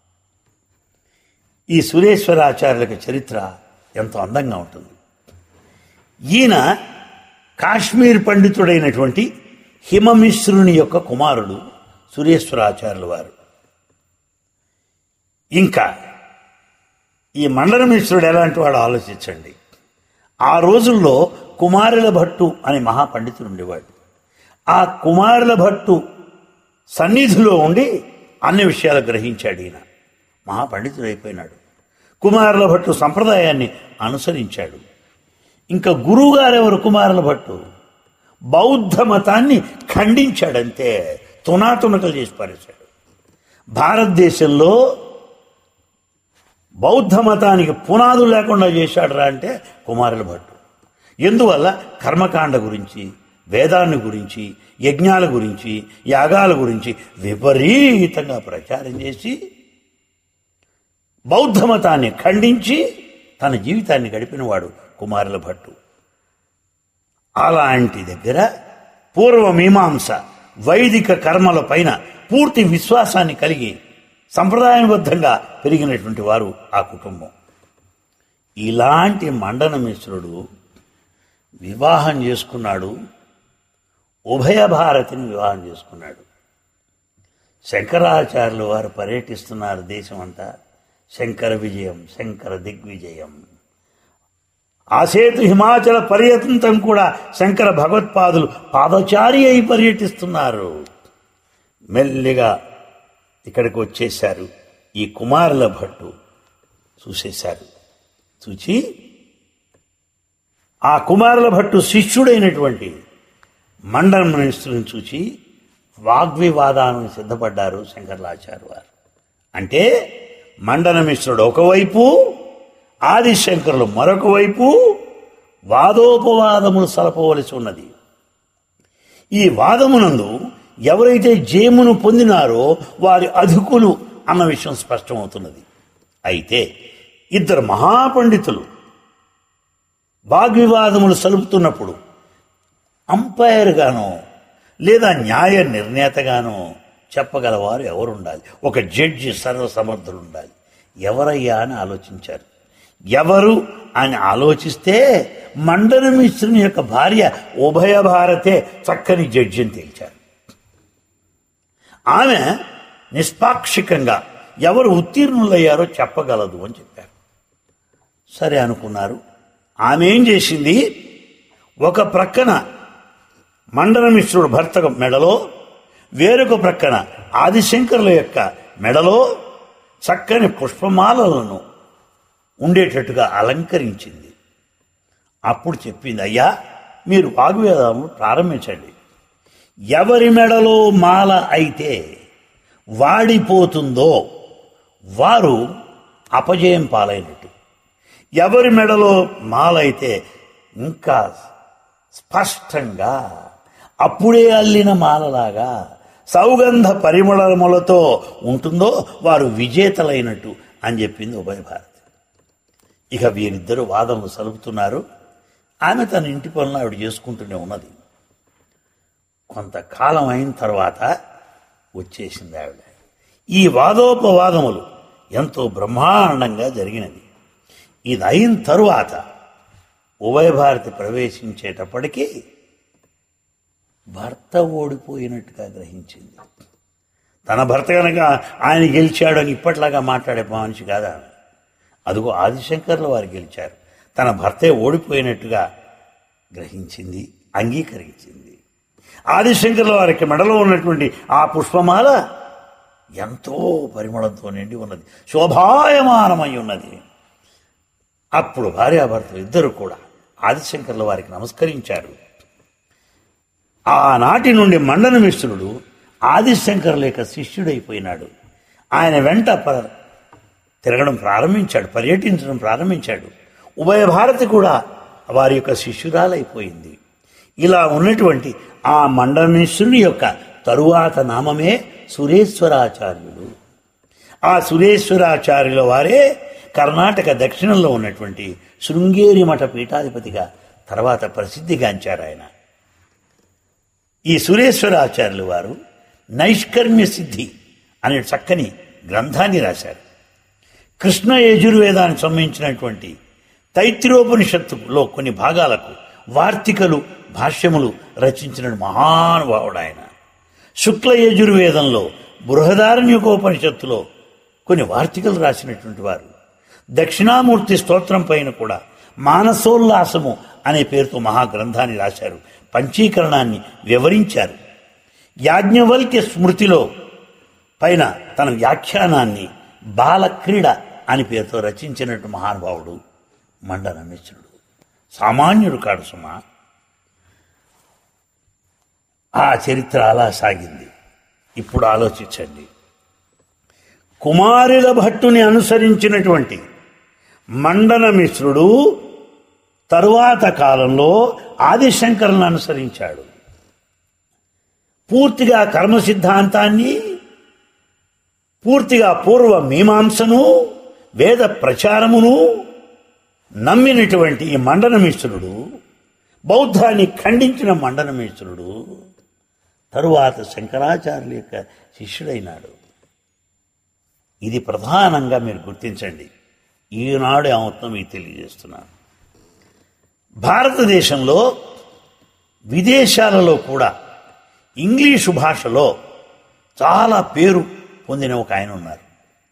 ఈ సురేశ్వరాచార్యుల యొక్క చరిత్ర ఎంతో అందంగా ఉంటుంది ఈయన కాశ్మీర్ పండితుడైనటువంటి హిమమిశ్రుని యొక్క కుమారుడు సురేశ్వరాచార్యుల వారు ఇంకా ఈ మండల మిశ్రుడు ఎలాంటి వాడు ఆలోచించండి ఆ రోజుల్లో కుమారుల భట్టు అనే మహాపండితుడు ఉండేవాడు ఆ కుమారుల భట్టు సన్నిధిలో ఉండి అన్ని విషయాలు గ్రహించాడు ఈయన మహాపండితుడు అయిపోయినాడు కుమారుల భట్టు సంప్రదాయాన్ని అనుసరించాడు ఇంకా గురువుగారు ఎవరు కుమారుల భట్టు బౌద్ధ మతాన్ని ఖండించాడంతే తునాతునకలు చేసి పారేశాడు భారతదేశంలో బౌద్ధ మతానికి పునాదులు లేకుండా చేశాడురా అంటే కుమారుల భట్టు ఎందువల్ల కర్మకాండ గురించి వేదాన్ని గురించి యజ్ఞాల గురించి యాగాల గురించి విపరీతంగా ప్రచారం చేసి బౌద్ధ మతాన్ని ఖండించి తన జీవితాన్ని గడిపినవాడు కుమారుల భట్టు అలాంటి దగ్గర పూర్వ మీమాంస వైదిక కర్మల పైన పూర్తి విశ్వాసాన్ని కలిగి సంప్రదాయబద్ధంగా పెరిగినటువంటి వారు ఆ కుటుంబం ఇలాంటి మండన మిశ్రుడు వివాహం చేసుకున్నాడు ఉభయ భారతిని వివాహం చేసుకున్నాడు శంకరాచార్యులు వారు పర్యటిస్తున్నారు దేశం అంతా శంకర విజయం శంకర దిగ్విజయం ఆసేతు హిమాచల పర్యటంతం కూడా శంకర భగవత్పాదులు పాదచారి అయి పర్యటిస్తున్నారు మెల్లిగా ఇక్కడికి వచ్చేశారు ఈ కుమారుల భట్టు చూసేశారు చూచి ఆ కుమారుల భట్టు శిష్యుడైనటువంటి మండల మినిస్టర్ని చూచి వాగ్వివాదానికి సిద్ధపడ్డారు శంకర్లాచార్య వారు అంటే మండన మిశ్రుడు ఒకవైపు ఆదిశంకరులు మరొక వైపు వాదోపవాదములు సలపవలసి ఉన్నది ఈ వాదమునందు ఎవరైతే జయమును పొందినారో వారి అధికులు అన్న విషయం స్పష్టమవుతున్నది అయితే ఇద్దరు మహాపండితులు వాగ్వివాదములు సలుపుతున్నప్పుడు అంపైర్గానో లేదా న్యాయ నిర్ణేతగానో చెప్పగలవారు ఎవరు ఉండాలి ఒక జడ్జి సర్వసమర్థులు ఉండాలి ఎవరయ్యా అని ఆలోచించారు ఎవరు అని ఆలోచిస్తే మండల మిశ్రుని యొక్క భార్య ఉభయ భారతే చక్కని జడ్జి అని తేల్చారు ఆమె నిష్పాక్షికంగా ఎవరు ఉత్తీర్ణులయ్యారో చెప్పగలదు అని చెప్పారు సరే అనుకున్నారు ఆమె ఏం చేసింది ఒక ప్రక్కన మండలమిశ్రుడు భర్త మెడలో వేరొక ప్రక్కన ఆదిశంకరుల యొక్క మెడలో చక్కని పుష్పమాలలను ఉండేటట్టుగా అలంకరించింది అప్పుడు చెప్పింది అయ్యా మీరు వాగ్వేదము ప్రారంభించండి ఎవరి మెడలో మాల అయితే వాడిపోతుందో వారు అపజయం పాలైనట్టు ఎవరి మెడలో మాల అయితే ఇంకా స్పష్టంగా అప్పుడే అల్లిన మాలలాగా సౌగంధ పరిమళములతో ఉంటుందో వారు విజేతలైనట్టు అని చెప్పింది ఉభయ భారతి ఇక వీరిద్దరు వాదనలు సలుపుతున్నారు ఆమె తన ఇంటి పనులు ఆవిడ చేసుకుంటూనే ఉన్నది కొంతకాలం అయిన తర్వాత వచ్చేసింది ఆవిడ ఈ వాదోపవాదములు ఎంతో బ్రహ్మాండంగా జరిగినది ఇది అయిన తరువాత ఉభయ భారతి ప్రవేశించేటప్పటికీ భర్త ఓడిపోయినట్టుగా గ్రహించింది తన భర్త కనుక ఆయన గెలిచాడు అని ఇప్పట్లాగా మాట్లాడే మనిషి కాదా ఆమె. అదిగో ఆదిశంకర్ల వారు గెలిచారు తన భర్తే ఓడిపోయినట్టుగా గ్రహించింది అంగీకరించింది ఆదిశంకర్ల వారికి మెడలో ఉన్నటువంటి ఆ పుష్పమాల ఎంతో పరిమళంతో నిండి ఉన్నది శోభాయమానమై ఉన్నది అప్పుడు భార్యాభర్తలు ఇద్దరు కూడా ఆదిశంకర్ల వారికి నమస్కరించారు ఆనాటి నుండి మండన మిశ్రుడు ఆదిశంకర్ల యొక్క శిష్యుడైపోయినాడు ఆయన వెంట ప- తిరగడం ప్రారంభించాడు పర్యటించడం ప్రారంభించాడు ఉభయ భారతి కూడా వారి యొక్క శిష్యురాలైపోయింది ఇలా ఉన్నటువంటి ఆ మండమేశ్వరుని యొక్క తరువాత నామమే సురేశ్వరాచార్యుడు ఆ సురేశ్వరాచార్యుల వారే కర్ణాటక దక్షిణంలో ఉన్నటువంటి శృంగేరి మఠ పీఠాధిపతిగా తర్వాత ప్రసిద్ధిగాంచారు ఆయన ఈ సురేశ్వరాచార్యులు వారు నైష్కర్మ్య సిద్ధి అనే చక్కని గ్రంథాన్ని రాశారు కృష్ణ యజుర్వేదానికి సంబంధించినటువంటి తైత్తిరోపనిషత్తులో కొన్ని భాగాలకు వార్తికలు భాష్యములు రచించిన మహానుభావుడు ఆయన శుక్ల యజుర్వేదంలో బృహదారణ్యకోపనిషత్తులో కొన్ని వార్తికలు రాసినటువంటి వారు దక్షిణామూర్తి స్తోత్రం పైన కూడా మానసోల్లాసము అనే పేరుతో మహాగ్రంథాన్ని రాశారు పంచీకరణాన్ని వివరించారు యాజ్ఞవల్క్య స్మృతిలో పైన తన వ్యాఖ్యానాన్ని బాలక్రీడ అని పేరుతో రచించినట్టు మహానుభావుడు మండన మిశ్రుడు సామాన్యుడు కాడు సుమా ఆ చరిత్ర అలా సాగింది ఇప్పుడు ఆలోచించండి కుమారుల భట్టుని అనుసరించినటువంటి మండన మిశ్రుడు తరువాత కాలంలో ఆదిశంకరులను అనుసరించాడు పూర్తిగా కర్మ సిద్ధాంతాన్ని పూర్తిగా పూర్వ మీమాంసను వేద ప్రచారమును నమ్మినటువంటి ఈ మండనమిశ్రుడు బౌద్ధాన్ని ఖండించిన మండనమిశ్రుడు తరువాత శంకరాచార్యుల యొక్క శిష్యుడైనాడు ఇది ప్రధానంగా మీరు గుర్తించండి ఈనాడు ఏమవుతుందో మీకు తెలియజేస్తున్నాను భారతదేశంలో విదేశాలలో కూడా ఇంగ్లీషు భాషలో చాలా పేరు పొందిన ఒక ఆయన ఉన్నారు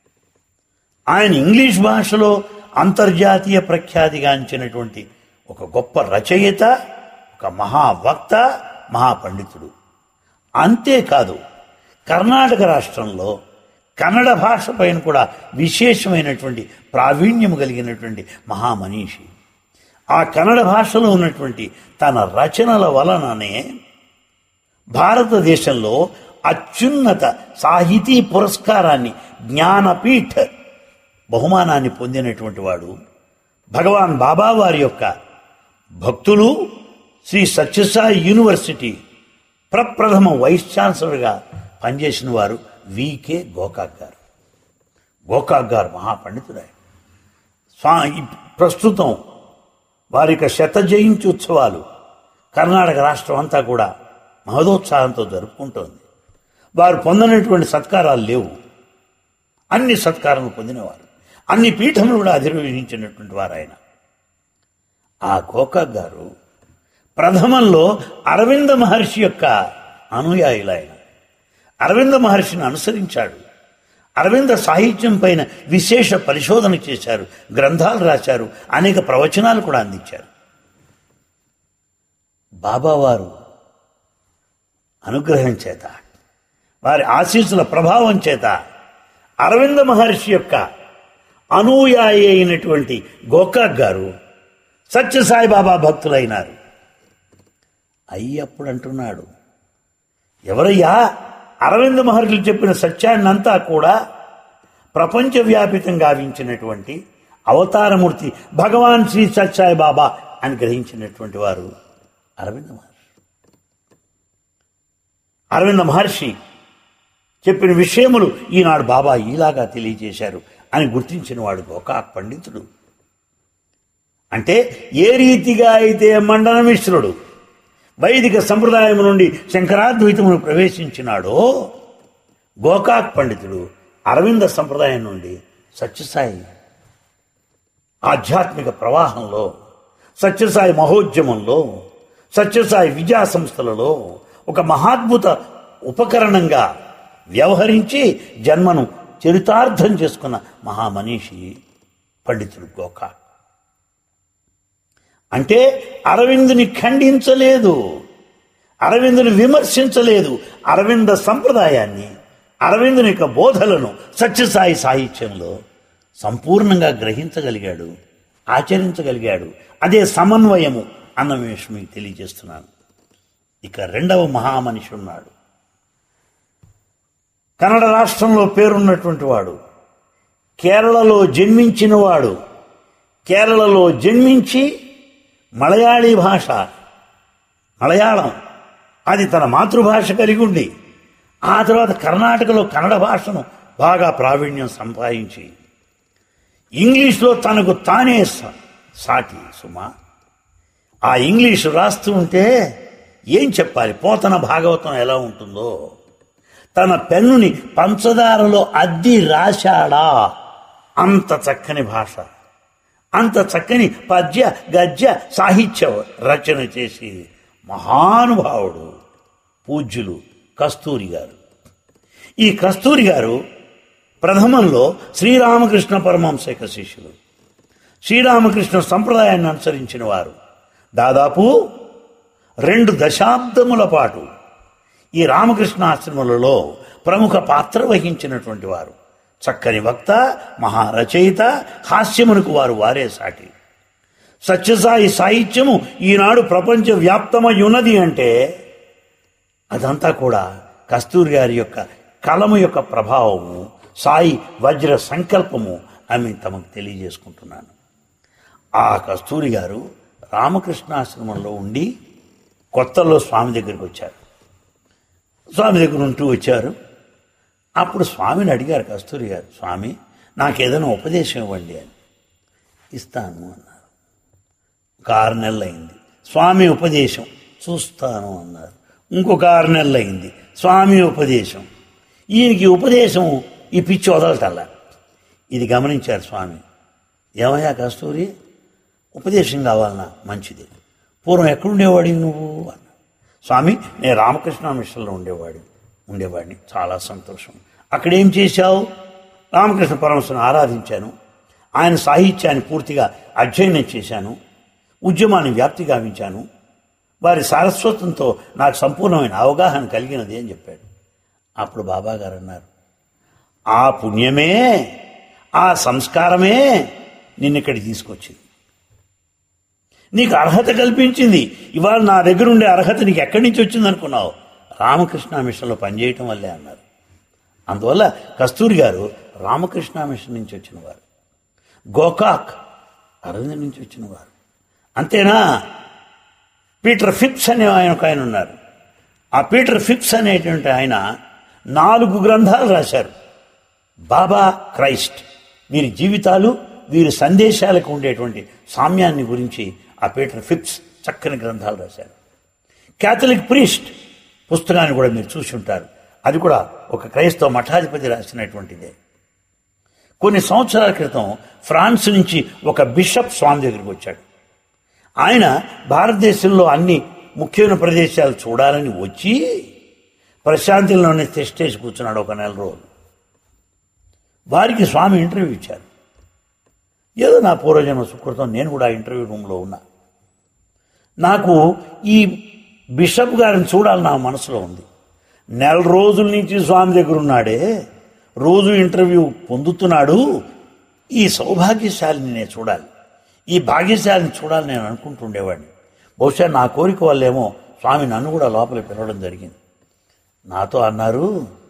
ఆయన ఇంగ్లీష్ భాషలో అంతర్జాతీయ ప్రఖ్యాతిగాంచినటువంటి ఒక గొప్ప రచయిత ఒక మహావక్త మహాపండితుడు అంతేకాదు కర్ణాటక రాష్ట్రంలో కన్నడ భాష పైన కూడా విశేషమైనటువంటి ప్రావీణ్యం కలిగినటువంటి మహామనీషి ఆ కన్నడ భాషలో ఉన్నటువంటి తన రచనల వలననే భారతదేశంలో అత్యున్నత సాహితీ పురస్కారాన్ని జ్ఞానపీఠ్ బహుమానాన్ని పొందినటువంటి వాడు భగవాన్ బాబా వారి యొక్క భక్తులు శ్రీ సత్యసాయి యూనివర్సిటీ ప్రప్రథమ వైస్ ఛాన్సలర్గా పనిచేసిన వారు వికే గోకాక్ గారు గోకాక్ గారు మహాపండితుడు ఆయన స్వా ఈ- ప్రస్తుతం వారి యొక్క శత జయంతి ఉత్సవాలు కర్ణాటక రాష్ట్రం అంతా కూడా మహదోత్సాహంతో జరుపుకుంటోంది వారు పొందినటువంటి సత్కారాలు లేవు అన్ని సత్కారాలు పొందినవారు అన్ని పీఠములు కూడా అధిరోహించినటువంటి వారు ఆయన ఆ గోకాక్ గారు ప్రథమంలో అరవింద మహర్షి యొక్క అనుయాయులు ఆయన అరవింద మహర్షిని అనుసరించాడు అరవింద సాహిత్యం పైన విశేష పరిశోధన చేశారు గ్రంథాలు రాశారు అనేక ప్రవచనాలు కూడా అందించారు బాబావారు అనుగ్రహం చేత వారి ఆశీస్సుల ప్రభావం చేత అరవింద మహర్షి యొక్క అనూయాయి అయినటువంటి గోకాక్ గారు సత్యసాయిబాబా భక్తులైనారు అయ్యప్పుడు అంటున్నాడు ఎవరయ్యా అరవింద మహర్షులు చెప్పిన సత్యాన్నంతా కూడా ప్రపంచవ్యాపితం గావించినటువంటి అవతారమూర్తి భగవాన్ శ్రీ సత్యాయి బాబా అని గ్రహించినటువంటి వారు అరవింద మహర్షి అరవింద మహర్షి చెప్పిన విషయములు ఈనాడు బాబా ఈలాగా తెలియజేశారు అని గుర్తించిన వాడు గోకాక్ పండితుడు అంటే ఏ రీతిగా అయితే మండన మిశ్రుడు వైదిక సంప్రదాయం నుండి శంకరాద్వైతమును ప్రవేశించినాడో గోకాక్ పండితుడు అరవింద సంప్రదాయం నుండి సత్యసాయి ఆధ్యాత్మిక ప్రవాహంలో సత్యసాయి మహోద్యమంలో సత్యసాయి విద్యా సంస్థలలో ఒక మహాద్భుత ఉపకరణంగా వ్యవహరించి జన్మను చరితార్థం చేసుకున్న మహామనీషి పండితుడు గోకా అంటే అరవిందుని ఖండించలేదు అరవిందుని విమర్శించలేదు అరవింద సంప్రదాయాన్ని అరవిందుని యొక్క బోధలను సత్యసాయి సాహిత్యంలో సంపూర్ణంగా గ్రహించగలిగాడు ఆచరించగలిగాడు అదే సమన్వయము అన్న విషయం మీకు తెలియజేస్తున్నాను ఇక రెండవ మహామనిషి ఉన్నాడు కన్నడ రాష్ట్రంలో పేరున్నటువంటి వాడు కేరళలో జన్మించిన వాడు కేరళలో జన్మించి మలయాళీ భాష మలయాళం అది తన మాతృభాష కలిగి ఉండి ఆ తర్వాత కర్ణాటకలో కన్నడ భాషను బాగా ప్రావీణ్యం సంపాదించి ఇంగ్లీష్లో తనకు తానే సా- సాటి సుమా ఆ ఇంగ్లీషు రాస్తూ ఉంటే ఏం చెప్పాలి పోతన భాగవతం ఎలా ఉంటుందో తన పెన్నుని పంచదారలో అద్ది రాశాడా అంత చక్కని భాష అంత చక్కని పద్య గద్య సాహిత్య రచన చేసి మహానుభావుడు పూజ్యులు కస్తూరి గారు ఈ కస్తూరి గారు ప్రథమంలో శ్రీరామకృష్ణ పరమహంస యొక్క శిష్యులు శ్రీరామకృష్ణ సంప్రదాయాన్ని అనుసరించిన వారు దాదాపు రెండు దశాబ్దముల పాటు ఈ రామకృష్ణ ఆశ్రమాలలో ప్రముఖ పాత్ర వహించినటువంటి వారు చక్కని వక్త మహారచయిత హాస్యమునకు వారు వారే సాటి సత్యసాయి సాహిత్యము ఈనాడు ప్రపంచ వ్యాప్తమయ్యున్నది అంటే అదంతా కూడా కస్తూరి గారి యొక్క కలము యొక్క ప్రభావము సాయి వజ్ర సంకల్పము అని తమకు తెలియజేసుకుంటున్నాను ఆ కస్తూరి గారు రామకృష్ణాశ్రమంలో ఉండి కొత్తలో స్వామి దగ్గరికి వచ్చారు స్వామి దగ్గర ఉంటూ వచ్చారు అప్పుడు స్వామిని అడిగారు కస్తూరి గారు స్వామి నాకు ఏదైనా ఉపదేశం ఇవ్వండి అని ఇస్తాను అన్నారు ఒక ఆరు నెలలు అయింది స్వామి ఉపదేశం చూస్తాను అన్నారు ఇంకొక ఆరు నెలలు అయింది స్వామి ఉపదేశం ఈయనకి ఉపదేశం ఈ పిచ్చి వదలటల్లా ఇది గమనించారు స్వామి ఏమయ్యా కస్తూరి ఉపదేశం కావాలన్నా మంచిది పూర్వం ఎక్కడుండేవాడి నువ్వు అన్న స్వామి నేను రామకృష్ణ మిషన్లో ఉండేవాడి ఉండేవాడిని చాలా సంతోషం అక్కడ ఏం చేశావు రామకృష్ణ పరమశను ఆరాధించాను ఆయన సాహిత్యాన్ని పూర్తిగా అధ్యయనం చేశాను ఉద్యమాన్ని వ్యాప్తి గావించాను వారి సారస్వతంతో నాకు సంపూర్ణమైన అవగాహన కలిగినది అని చెప్పాడు అప్పుడు బాబా గారు అన్నారు ఆ పుణ్యమే ఆ సంస్కారమే నిన్నిక్కడికి తీసుకొచ్చింది నీకు అర్హత కల్పించింది ఇవాళ నా దగ్గర ఉండే అర్హత నీకు ఎక్కడి నుంచి వచ్చింది అనుకున్నావు రామకృష్ణ మిషన్లో పనిచేయటం వల్లే అన్నారు అందువల్ల కస్తూరి గారు రామకృష్ణ మిషన్ నుంచి వచ్చిన వారు గోకాక్ అరవింద్ నుంచి వచ్చిన వారు అంతేనా పీటర్ ఫిప్స్ అనే ఆయన ఒక ఆయన ఉన్నారు ఆ పీటర్ ఫిప్స్ అనేటువంటి ఆయన నాలుగు గ్రంథాలు రాశారు బాబా క్రైస్ట్ వీరి జీవితాలు వీరి సందేశాలకు ఉండేటువంటి సామ్యాన్ని గురించి ఆ పీటర్ ఫిప్స్ చక్కని గ్రంథాలు రాశారు క్యాథలిక్ ప్రీస్ట్ పుస్తకాన్ని కూడా మీరు చూసి ఉంటారు అది కూడా ఒక క్రైస్తవ మఠాధిపతి రాసినటువంటిదే కొన్ని సంవత్సరాల క్రితం ఫ్రాన్స్ నుంచి ఒక బిషప్ స్వామి దగ్గరికి వచ్చాడు ఆయన భారతదేశంలో అన్ని ముఖ్యమైన ప్రదేశాలు చూడాలని వచ్చి ప్రశాంతిలోనే తెస్టేసి కూర్చున్నాడు ఒక నెల రోజులు వారికి స్వామి ఇంటర్వ్యూ ఇచ్చారు ఏదో నా పూర్వజన్మ సుకృతం నేను కూడా ఇంటర్వ్యూ రూమ్లో ఉన్నా నాకు ఈ బిషప్ గారిని చూడాలని నా మనసులో ఉంది నెల రోజుల నుంచి స్వామి దగ్గర ఉన్నాడే రోజు ఇంటర్వ్యూ పొందుతున్నాడు ఈ సౌభాగ్యశాలిని నేను చూడాలి ఈ భాగ్యశాలిని చూడాలని నేను అనుకుంటుండేవాడిని బహుశా నా కోరిక వల్లేమో స్వామి నన్ను కూడా లోపల పిలవడం జరిగింది నాతో అన్నారు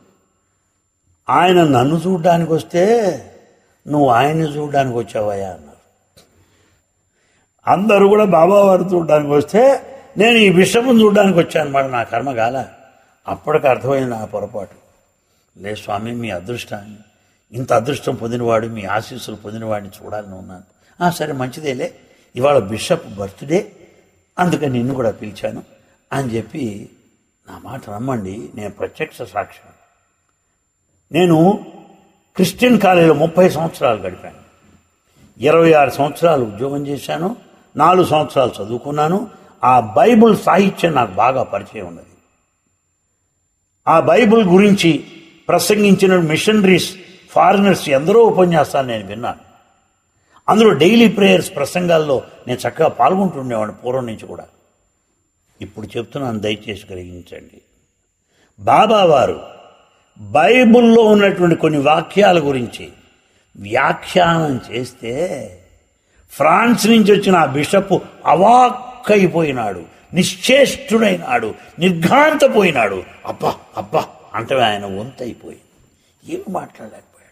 ఆయన నన్ను చూడడానికి వస్తే నువ్వు ఆయన్ని చూడడానికి వచ్చావయ్యా అన్నారు అందరూ కూడా బాబావారు చూడడానికి వస్తే నేను ఈ బిషప్ను చూడడానికి వచ్చాను మాట నా కర్మ కాల అప్పటికి అర్థమైంది నా పొరపాటు లే స్వామి మీ అదృష్టాన్ని ఇంత అదృష్టం పొందినవాడు మీ ఆశీస్సులు పొందినవాడిని చూడాలని ఉన్నాను "ఆ, సరే మంచిదేలే ఇవాళ బిషప్ బర్త్డే అందుకని నిన్ను కూడా పిలిచాను అని చెప్పి నా మాట నమ్మండి నేను ప్రత్యక్ష సాక్ష్యం నేను క్రిస్టియన్ కాలేజీలో ముప్పై సంవత్సరాలు గడిపాను ఇరవై ఆరు సంవత్సరాలు ఉద్యోగం చేశాను నాలుగు సంవత్సరాలు చదువుకున్నాను ఆ బైబుల్ సాహిత్యం నాకు బాగా పరిచయం ఉన్నది ఆ బైబుల్ గురించి ప్రసంగించిన మిషనరీస్ ఫారినర్స్ ఎందరో ఉపన్యాసాలు నేను విన్నాను అందులో డైలీ ప్రేయర్స్ ప్రసంగాల్లో నేను చక్కగా పాల్గొంటుండేవాడిని పూర్వం నుంచి కూడా ఇప్పుడు చెప్తున్నాను దయచేసి గ్రహించండి బాబా వారు బైబిల్లో ఉన్నటువంటి కొన్ని వాక్యాల గురించి వ్యాఖ్యానం చేస్తే ఫ్రాన్స్ నుంచి వచ్చిన ఆ బిషప్ అవాక్కైపోయినాడు నిశ్చేష్టుడైనాడు నిర్ఘాంతపోయినాడు అబ్బా అబ్బా అంటే ఆయన వంతైపోయింది ఏమి మాట్లాడలేకపోయాడు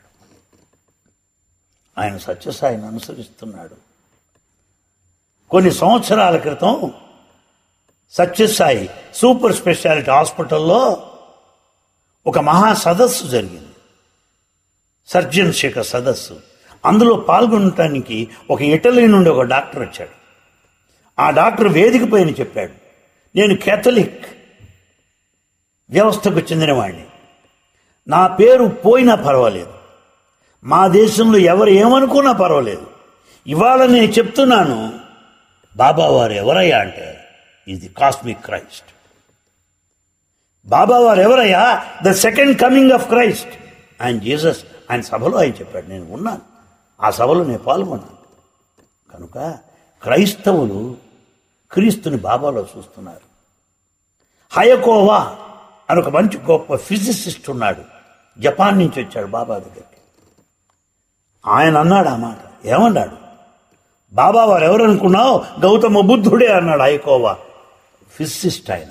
ఆయన సత్యసాయిని అనుసరిస్తున్నాడు కొన్ని సంవత్సరాల క్రితం సత్యసాయి సూపర్ స్పెషాలిటీ హాస్పిటల్లో ఒక మహా సదస్సు జరిగింది సర్జన్స్ యొక్క సదస్సు అందులో పాల్గొనటానికి ఒక ఇటలీ నుండి ఒక డాక్టర్ వచ్చాడు ఆ డాక్టర్ వేదిక పైన చెప్పాడు నేను కేథలిక్ వ్యవస్థకు చెందినవాడిని నా పేరు పోయినా పర్వాలేదు మా దేశంలో ఎవరు ఏమనుకున్నా పర్వాలేదు ఇవాళ నేను చెప్తున్నాను బాబా వారు ఎవరయ్యా అంటే ఇది కాస్మిక్ క్రైస్ట్ బాబా వారు ఎవరయ్యా the second coming of Christ ఆయన జీసస్ ఆయన సభలో ఆయన చెప్పాడు నేను ఉన్నాను ఆ సభలో నేను పాల్గొన్నాను కనుక క్రైస్తవులు క్రీస్తుని బాబాలో చూస్తున్నారు హయకోవా అని ఒక మంచి గొప్ప ఫిజిసిస్ట్ ఉన్నాడు జపాన్ నుంచి వచ్చాడు బాబా దగ్గరికి ఆయన అన్నాడు ఆ మాట ఏమన్నాడు బాబా వారు ఎవరనుకున్నావు గౌతమ బుద్ధుడే అన్నాడు హయకోవా ఫిజిసిస్ట్ ఆయన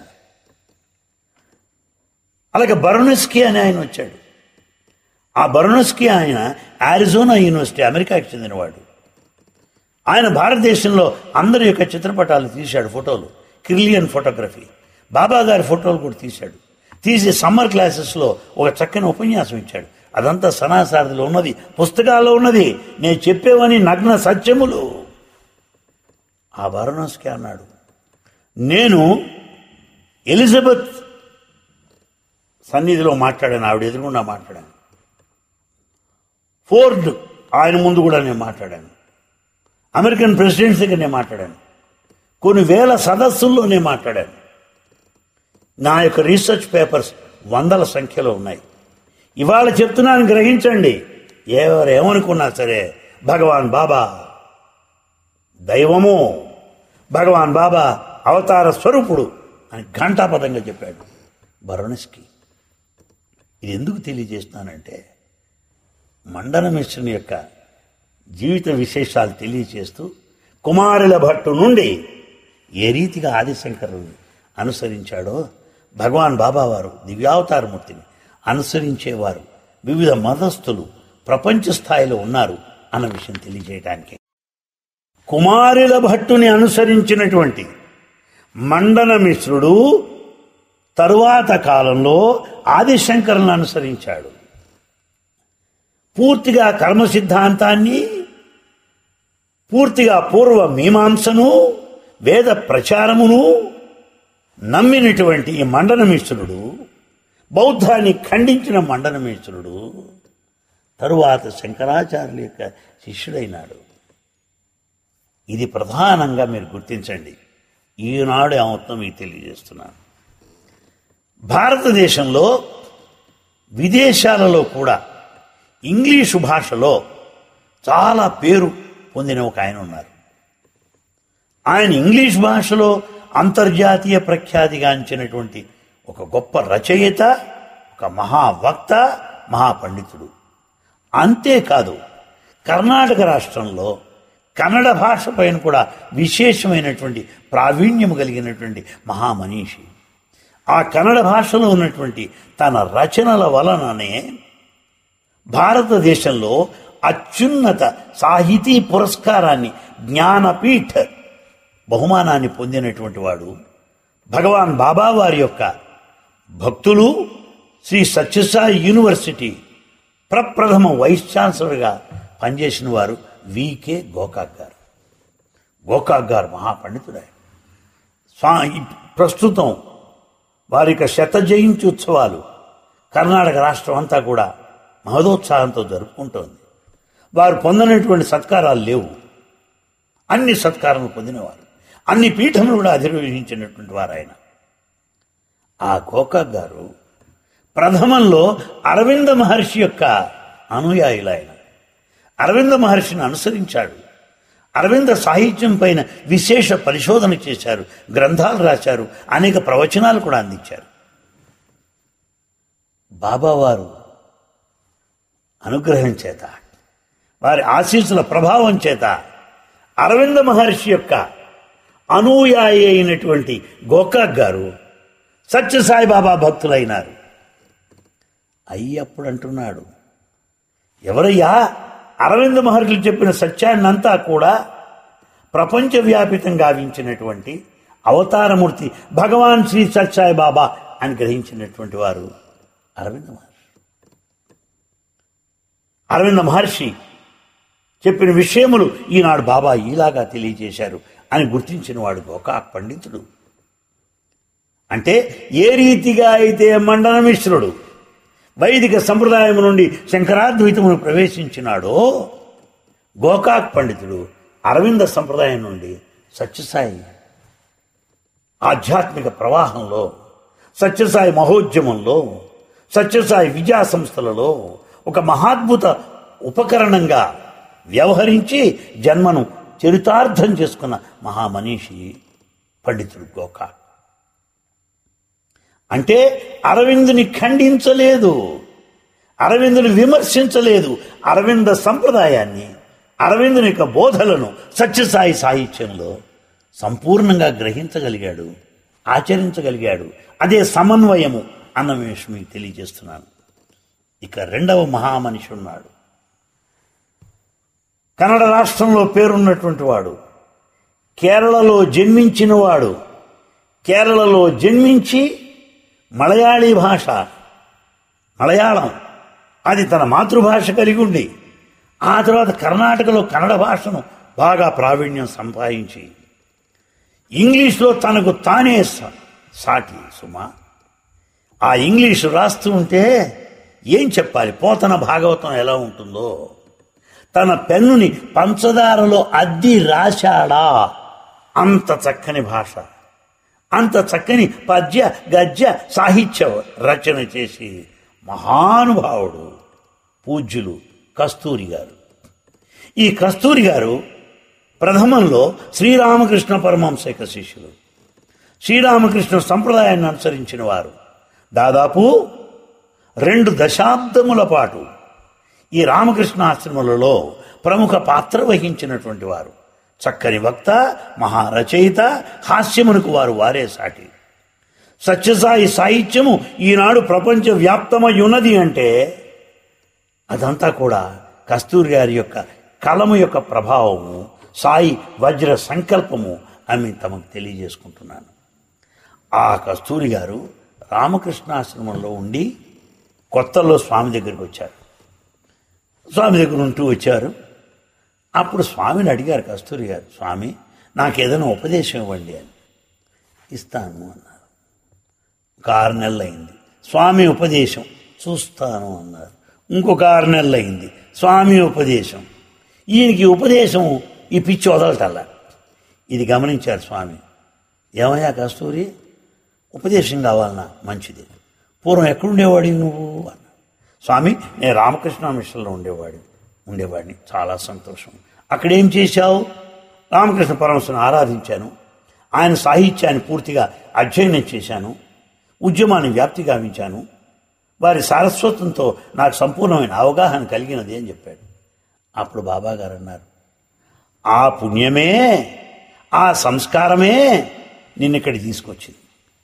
అలాగే బరోనస్కి అని ఆయన వచ్చాడు ఆ బరోనస్కి ఆయన ఆరిజోనా యూనివర్సిటీ అమెరికాకి చెందినవాడు ఆయన భారతదేశంలో అందరి యొక్క చిత్రపటాలు తీశాడు ఫోటోలు క్రిలియన్ ఫోటోగ్రఫీ బాబా గారి ఫోటోలు కూడా తీశాడు తీసి సమ్మర్ క్లాసెస్లో ఒక చక్కని ఉపన్యాసం ఇచ్చాడు అదంతా సనాసారథిలో ఉన్నది పుస్తకాల్లో ఉన్నది నేను చెప్పేవని నగ్న సత్యములు ఆ వారణాసికి అన్నాడు నేను ఎలిజబెత్ సన్నిధిలో మాట్లాడాను ఆవిడ ఎదురుగుండా మాట్లాడాను ఫోర్డ్ ఆయన ముందు కూడా నేను మాట్లాడాను అమెరికన్ ప్రెసిడెంట్స్ దగ్గర నేను మాట్లాడాను కొన్ని వేల సదస్సుల్లో నేను మాట్లాడాను నా యొక్క రీసెర్చ్ పేపర్స్ వందల సంఖ్యలో ఉన్నాయి ఇవాళ చెప్తున్నాను గ్రహించండి ఎవరు ఏమనుకున్నా సరే భగవాన్ బాబా దైవము భగవాన్ బాబా అవతార స్వరూపుడు అని ఘంటాపదంగా చెప్పాడు భరణస్కి ఇది ఎందుకు తెలియజేస్తున్నానంటే మండన మిశ్రుని యొక్క జీవిత విశేషాలు తెలియచేస్తూ కుమారుల భట్టు నుండి ఏ రీతిగా ఆదిశంకరుని అనుసరించాడో భగవాన్ బాబావారు దివ్యావతారమూర్తిని అనుసరించేవారు వివిధ మతస్థులు ప్రపంచ స్థాయిలో ఉన్నారు అన్న విషయం తెలియజేయడానికి కుమారుల భట్టుని అనుసరించినటువంటి మండన మిశ్రుడు తరువాత కాలంలో ఆదిశంకరులను అనుసరించాడు పూర్తిగా కర్మ సిద్ధాంతాన్ని పూర్తిగా పూర్వ మీమాంసను వేద ప్రచారమును నమ్మినటువంటి ఈ మండనమిశ్రుడు బౌద్ధాన్ని ఖండించిన మండనమిశ్రుడు తరువాత శంకరాచార్యుల యొక్క శిష్యుడైనాడు ఇది ప్రధానంగా మీరు గుర్తించండి ఈనాడు ఏమవుతుందో మీకు తెలియజేస్తున్నాను భారతదేశంలో విదేశాలలో కూడా ఇంగ్లీషు భాషలో చాలా పేరు పొందిన ఒక ఆయన ఉన్నారు ఆయన ఇంగ్లీష్ భాషలో అంతర్జాతీయ ప్రఖ్యాతిగాంచినటువంటి ఒక గొప్ప రచయిత ఒక మహావక్త మహాపండితుడు అంతేకాదు కర్ణాటక రాష్ట్రంలో కన్నడ భాష పైన కూడా విశేషమైనటువంటి ప్రావీణ్యం కలిగినటువంటి మహామనీషి ఆ కన్నడ భాషలో ఉన్నటువంటి తన రచనల వలననే భారతదేశంలో అత్యున్నత సాహితీ పురస్కారాన్ని జ్ఞానపీఠ్ బహుమానాన్ని పొందినటువంటి వాడు భగవాన్ బాబా వారి యొక్క భక్తులు శ్రీ సత్యసాయి యూనివర్సిటీ ప్రప్రథమ వైస్ ఛాన్సలర్గా పనిచేసిన వారు వికే గోకాక్ గారు గోకాక్ గారు మహాపండితుడు ఆయన స్వా ప్రస్తుతం వారి యొక్క శత జయంతి ఉత్సవాలు కర్ణాటక రాష్ట్రం అంతా కూడా మహదోత్సాహంతో జరుపుకుంటోంది వారు పొందినటువంటి సత్కారాలు లేవు అన్ని సత్కారాలు పొందినవారు అన్ని పీఠములు కూడా అధిరోహించినటువంటి వారు ఆయన ఆ గోకాక్ గారు ప్రథమంలో అరవింద మహర్షి యొక్క అనుయాయులు ఆయన అరవింద మహర్షిని అనుసరించాడు అరవింద సాహిత్యం పైన విశేష పరిశోధన చేశారు గ్రంథాలు రాశారు అనేక ప్రవచనాలు కూడా అందించారు బాబావారు అనుగ్రహం చేత వారి ఆశీస్సుల ప్రభావం చేత అరవింద మహర్షి యొక్క అనూయాయి అయినటువంటి గోకాక్ గారు సత్యసాయిబాబా భక్తులైనారు అయ్యప్పుడు అంటున్నాడు ఎవరయ్యా అరవింద మహర్షులు చెప్పిన సత్యాన్నంతా కూడా ప్రపంచవ్యాపితం గావించినటువంటి అవతారమూర్తి భగవాన్ శ్రీ సత్సాయి బాబా అని గ్రహించినటువంటి వారు అరవింద మహర్షి అరవింద మహర్షి చెప్పిన విషయములు ఈనాడు బాబా ఈలాగా తెలియజేశారు అని గుర్తించిన వాడు గోకాక్ పండితుడు అంటే ఏ రీతిగా అయితే మండన మిశ్రుడు వైదిక సంప్రదాయం నుండి శంకరాద్వైతమును ప్రవేశించినాడో గోకాక్ పండితుడు అరవింద సంప్రదాయం నుండి సత్యసాయి ఆధ్యాత్మిక ప్రవాహంలో సత్యసాయి మహోద్యమంలో సత్యసాయి విద్యా సంస్థలలో ఒక మహాద్భుత ఉపకరణంగా వ్యవహరించి జన్మను చరితార్థం చేసుకున్న మహామనీషి పండితుడు గోకాక్ అంటే అరవిందుని ఖండించలేదు అరవిందుని విమర్శించలేదు అరవింద సంప్రదాయాన్ని అరవిందుని యొక్క బోధలను సత్యసాయి సాహిత్యంలో సంపూర్ణంగా గ్రహించగలిగాడు ఆచరించగలిగాడు అదే సమన్వయము అన్న విషయం మీకు తెలియజేస్తున్నాను ఇక రెండవ మహామనిషి ఉన్నాడు కన్నడ రాష్ట్రంలో పేరున్నటువంటి వాడు కేరళలో జన్మించినవాడు కేరళలో జన్మించి మలయాళీ భాష మలయాళం అది తన మాతృభాష కలిగి ఉండి ఆ తర్వాత కర్ణాటకలో కన్నడ భాషను బాగా ప్రావీణ్యం సంపాదించి ఇంగ్లీష్లో తనకు తానే సా- సాటి సుమా ఆ ఇంగ్లీషు రాస్తూ ఉంటే ఏం చెప్పాలి పోతన భాగవతం ఎలా ఉంటుందో తన పెన్నుని పంచదారలో అద్ది రాశాడా అంత చక్కని భాష అంత చక్కని పద్య గద్య సాహిత్య రచన చేసి మహానుభావుడు పూజ్యులు కస్తూరి గారు ఈ కస్తూరి గారు ప్రథమంలో శ్రీరామకృష్ణ పరమహంస యొక్క శిష్యులు శ్రీరామకృష్ణ సంప్రదాయాన్ని అనుసరించిన వారు దాదాపు రెండు దశాబ్దముల పాటు ఈ రామకృష్ణ ఆశ్రమలలో ప్రముఖ పాత్ర వహించినటువంటి వారు చక్కని వక్త మహారచయిత హాస్యమునకు వారు వారే సాటి సత్యసాయి సాహిత్యము ఈనాడు ప్రపంచ వ్యాప్తమై అంటే అదంతా కూడా కస్తూరి గారి యొక్క కలము యొక్క ప్రభావము సాయి వజ్ర సంకల్పము అని తమకు తెలియజేసుకుంటున్నాను ఆ కస్తూరి గారు రామకృష్ణాశ్రమంలో ఉండి కొత్తలో స్వామి దగ్గరికి వచ్చారు స్వామి దగ్గర ఉంటూ వచ్చారు అప్పుడు స్వామిని అడిగారు కస్తూరి గారు స్వామి నాకు ఏదైనా ఉపదేశం ఇవ్వండి అని ఇస్తాను అన్నారు ఒక ఆరు నెలలు అయింది స్వామి ఉపదేశం చూస్తాను అన్నారు ఇంకొక ఆరు నెలలు అయింది స్వామి ఉపదేశం ఈయనకి ఉపదేశం ఈ పిచ్చి వదలటల్లా ఇది గమనించారు స్వామి ఏమయ్యా కస్తూరి ఉపదేశం కావాలన్నా మంచిది పూర్వం ఎక్కడుండేవాడి నువ్వు అన్నాడు స్వామి నేను రామకృష్ణ మిషన్లో ఉండేవాడి ఉండేవాడిని చాలా సంతోషం అక్కడ ఏం చేశావు రామకృష్ణ పరమశను ఆరాధించాను ఆయన సాహిత్యాన్ని పూర్తిగా అధ్యయనం చేశాను ఉద్యమాన్ని వ్యాప్తి గావించాను వారి సారస్వతంతో నాకు సంపూర్ణమైన అవగాహన కలిగినది అని చెప్పాడు అప్పుడు బాబా గారు అన్నారు ఆ పుణ్యమే ఆ సంస్కారమే నిన్ను ఇక్కడికి తీసుకొచ్చింది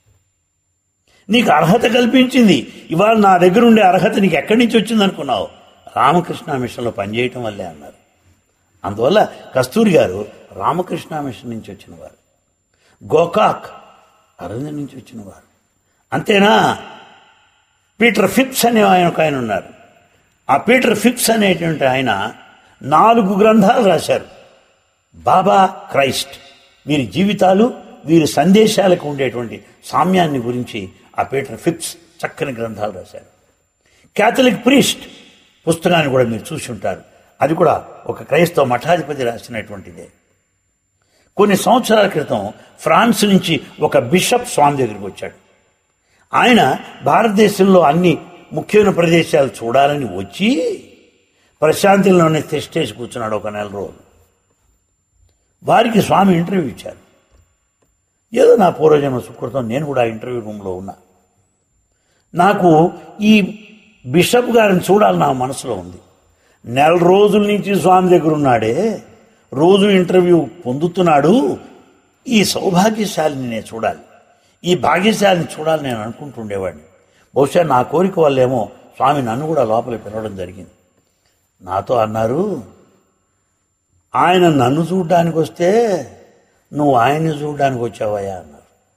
నీకు అర్హత కల్పించింది ఇవాళ నా దగ్గర ఉండే అర్హత నీకు ఎక్కడి నుంచి వచ్చింది అనుకున్నావు రామకృష్ణ మిషన్లో పనిచేయటం వల్లే అన్నారు అందువల్ల కస్తూరి గారు రామకృష్ణ మిషన్ నుంచి వచ్చినవారు గోకాక్ అరవింద్ నుంచి వచ్చినవారు అంతేనా పీటర్ ఫిప్స్ అనే ఆయన ఒక ఆయన ఉన్నారు ఆ పీటర్ ఫిప్స్ అనేటువంటి ఆయన నాలుగు గ్రంథాలు రాశారు బాబా క్రైస్ట్ వీరి జీవితాలు వీరి సందేశాలకు ఉండేటువంటి సామ్యాన్ని గురించి ఆ పీటర్ ఫిప్స్ చక్కని గ్రంథాలు రాశారు క్యాథలిక్ ప్రీస్ట్ పుస్తకాన్ని కూడా మీరు చూసి ఉంటారు అది కూడా ఒక క్రైస్తవ మఠాధిపతి రాసినటువంటిదే కొన్ని సంవత్సరాల క్రితం ఫ్రాన్స్ నుంచి ఒక బిషప్ స్వామి దగ్గరికి వచ్చాడు ఆయన భారతదేశంలో అన్ని ముఖ్యమైన ప్రదేశాలు చూడాలని వచ్చి ప్రశాంతిలోనే తెస్టేసి కూర్చున్నాడు ఒక నెల రోజులు వారికి స్వామి ఇంటర్వ్యూ ఇచ్చారు ఏదో నా పూర్వజన్మ సుకృతం నేను కూడా ఆ ఇంటర్వ్యూ రూమ్లో ఉన్నా నాకు ఈ బిషప్ గారిని చూడాలి నా మనసులో ఉంది నెల రోజుల నుంచి స్వామి దగ్గర ఉన్నాడే రోజు ఇంటర్వ్యూ పొందుతున్నాడు ఈ సౌభాగ్యశాలిని నేను చూడాలి ఈ భాగ్యశాలిని చూడాలి నేను అనుకుంటుండేవాడిని బహుశా నా కోరిక వల్లేమో స్వామి నన్ను కూడా లోపలికి పిలవడం జరిగింది నాతో అన్నారు ఆయన నన్ను చూడడానికి వస్తే నువ్వు ఆయన్ని చూడడానికి వచ్చావయ్యా అన్నారు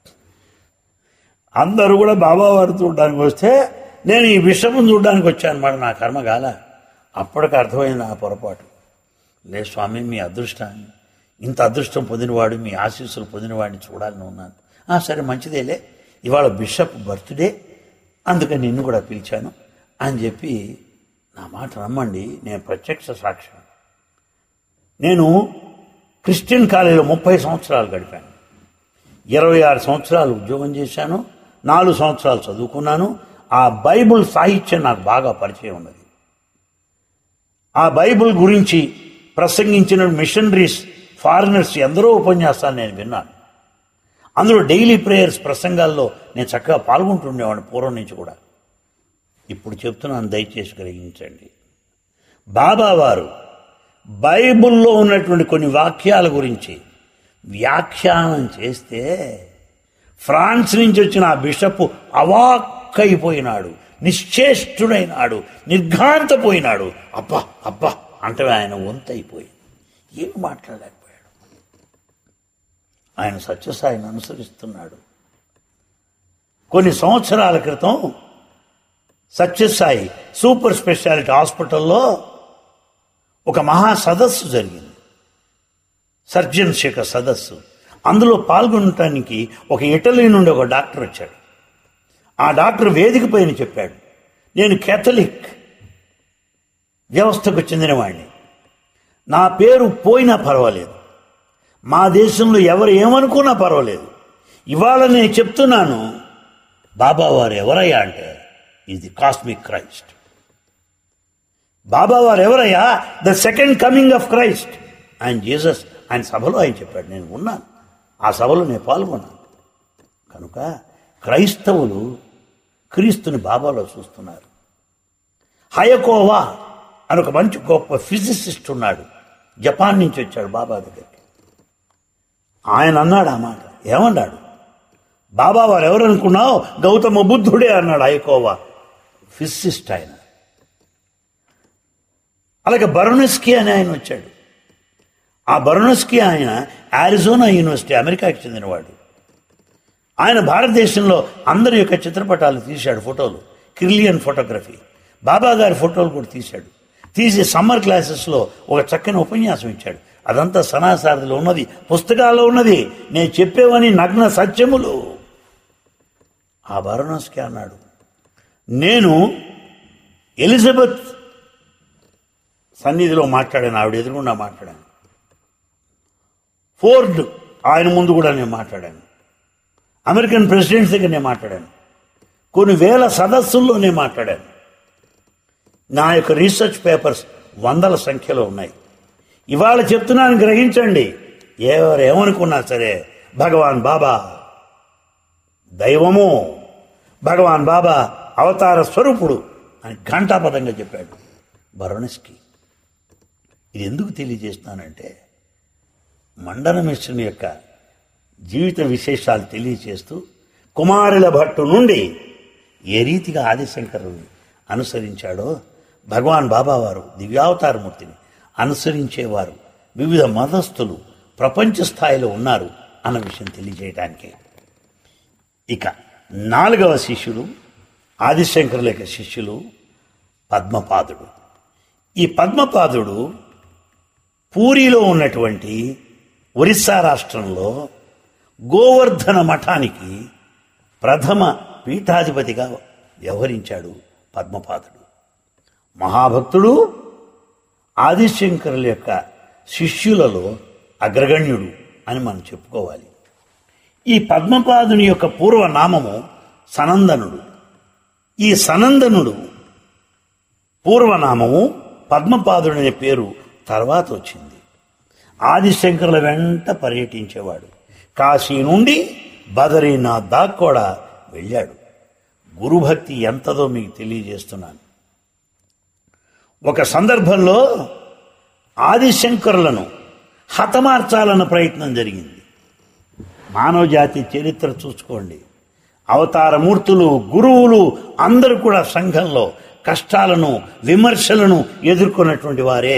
అందరూ కూడా బాబావారు చూడడానికి వస్తే నేను ఈ విషయం చూడడానికి వచ్చాను మాట నా కర్మ కాల అప్పటికి అర్థమైంది నా పొరపాటు లే స్వామి మీ అదృష్టాన్ని ఇంత అదృష్టం పొందినవాడు మీ ఆశీస్సులు పొందినవాడిని చూడాలని ఉన్నాను "ఆ, సరే మంచిదేలే ఇవాళ బిషప్ బర్త్డే అందుకని నిన్ను కూడా పిలిచాను అని చెప్పి నా మాట నమ్మండి నేను ప్రత్యక్ష సాక్ష్యం నేను క్రిస్టియన్ కాలేజీలో ముప్పై సంవత్సరాలు గడిపాను ఇరవై ఆరు సంవత్సరాలు ఉద్యోగం చేశాను నాలుగు సంవత్సరాలు చదువుకున్నాను ఆ బైబుల్ సాహిత్యం నాకు బాగా పరిచయం ఉన్నది ఆ బైబుల్ గురించి ప్రసంగించిన మిషనరీస్ ఫారినర్స్ ఎందరో ఉపన్యాసాలు నేను విన్నాను అందులో డైలీ ప్రేయర్స్ ప్రసంగాల్లో నేను చక్కగా పాల్గొంటుండేవాడిని పూర్వం నుంచి కూడా ఇప్పుడు చెప్తున్నాను దయచేసి గ్రహించండి బాబా వారు బైబిల్లో ఉన్నటువంటి కొన్ని వాక్యాల గురించి వ్యాఖ్యానం చేస్తే ఫ్రాన్స్ నుంచి వచ్చిన ఆ బిషప్ అవాక్కైపోయినాడు నిశ్చేష్టుడైనాడు నిర్ఘాంతపోయినాడు అబ్బా అబ్బా అంటే ఆయన వంతైపోయింది ఏం మాట్లాడలేకపోయాడు ఆయన సత్యసాయిని అనుసరిస్తున్నాడు కొన్ని సంవత్సరాల క్రితం సత్యసాయి సూపర్ స్పెషాలిటీ హాస్పిటల్లో ఒక మహా సదస్సు జరిగింది సర్జన్స్ యొక్క సదస్సు అందులో పాల్గొనటానికి ఒక ఇటలీ నుండి ఒక డాక్టర్ వచ్చాడు ఆ డాక్టర్ వేదిక పైన చెప్పాడు నేను కేథలిక్ వ్యవస్థకు చెందినవాడిని నా పేరు పోయినా పర్వాలేదు మా దేశంలో ఎవరు ఏమనుకున్నా పర్వాలేదు ఇవాళ నేను చెప్తున్నాను బాబా వారు ఎవరయ్యా అంటే ఇది కాస్మిక్ క్రైస్ట్ బాబా వారు ఎవరయ్యా the second coming of Christ ఆయన జీసస్ ఆయన సభలో ఆయన చెప్పాడు నేను ఉన్నాను ఆ సభలో నేను పాల్గొన్నాను కనుక క్రైస్తవులు క్రీస్తుని బాబాలో చూస్తున్నారు హయకోవా అని ఒక మంచి గొప్ప ఫిజిసిస్ట్ ఉన్నాడు జపాన్ నుంచి వచ్చాడు బాబా దగ్గరికి ఆయన అన్నాడు ఆ మాట ఏమన్నాడు బాబా వారు ఎవరనుకున్నావు గౌతమ బుద్ధుడే అన్నాడు హయకోవా ఫిజిసిస్ట్ ఆయన అలాగే బరోనస్కి అని ఆయన వచ్చాడు ఆ బరోనస్కి ఆయన ఆరిజోనా యూనివర్సిటీ అమెరికాకి చెందినవాడు ఆయన భారతదేశంలో అందరి యొక్క చిత్రపటాలు తీశాడు ఫోటోలు క్రిలియన్ ఫోటోగ్రఫీ బాబా గారి ఫోటోలు కూడా తీశాడు తీసి సమ్మర్ క్లాసెస్లో ఒక చక్కని ఉపన్యాసం ఇచ్చాడు అదంతా సనాసారథిలో ఉన్నది పుస్తకాల్లో ఉన్నది నేను చెప్పేవని నగ్న సత్యములు ఆ బరోనస్కి అన్నాడు నేను ఎలిజబెత్ సన్నిధిలో మాట్లాడాను ఆవిడ ఎదురుగుండా మాట్లాడాను ఫోర్డ్ ఆయన ముందు కూడా నేను మాట్లాడాను అమెరికన్ ప్రెసిడెంట్స్ దగ్గర నేను మాట్లాడాను కొన్ని వేల సదస్సుల్లో నేను మాట్లాడాను నా యొక్క రీసెర్చ్ పేపర్స్ వందల సంఖ్యలో ఉన్నాయి ఇవాళ చెప్తున్నాను గ్రహించండి ఎవరు ఏమనుకున్నా సరే భగవాన్ బాబా దైవము భగవాన్ బాబా అవతార స్వరూపుడు అని ఘంటాపదంగా చెప్పాడు బరోణస్కి ఇది ఎందుకు తెలియజేస్తున్నానంటే మండన మిశ్రుని యొక్క జీవిత విశేషాలు తెలియచేస్తూ కుమారుల భట్టు నుండి ఏ రీతిగా ఆదిశంకరుని అనుసరించాడో భగవాన్ బాబావారు దివ్యావతారమూర్తిని అనుసరించేవారు వివిధ మతస్థులు ప్రపంచ స్థాయిలో ఉన్నారు అన్న విషయం తెలియజేయడానికే ఇక నాలుగవ శిష్యుడు ఆదిశంకరుల యొక్క శిష్యులు పద్మపాదుడు ఈ పద్మపాదుడు పూరిలో ఉన్నటువంటి ఒరిస్సా రాష్ట్రంలో గోవర్ధన మఠానికి ప్రథమ పీఠాధిపతిగా వ్యవహరించాడు పద్మపాదుడు మహాభక్తుడు ఆదిశంకరుల యొక్క శిష్యులలో అగ్రగణ్యుడు అని మనం చెప్పుకోవాలి ఈ పద్మపాదుని యొక్క పూర్వనామము సనందనుడు ఈ సనందనుడు పూర్వనామము పద్మపాదుడు అనే పేరు తర్వాత వచ్చింది ఆదిశంకరుల వెంట పర్యటించేవాడు కాశీ నుండి బదరీనాథ్ దాకా కూడా వెళ్ళాడు గురుభక్తి ఎంతదో మీకు తెలియజేస్తున్నాను ఒక సందర్భంలో ఆదిశంకరులను హతమార్చాలన్న ప్రయత్నం జరిగింది మానవ జాతి చరిత్ర చూసుకోండి అవతారమూర్తులు గురువులు అందరూ కూడా సంఘంలో కష్టాలను విమర్శలను ఎదుర్కొన్నటువంటి వారే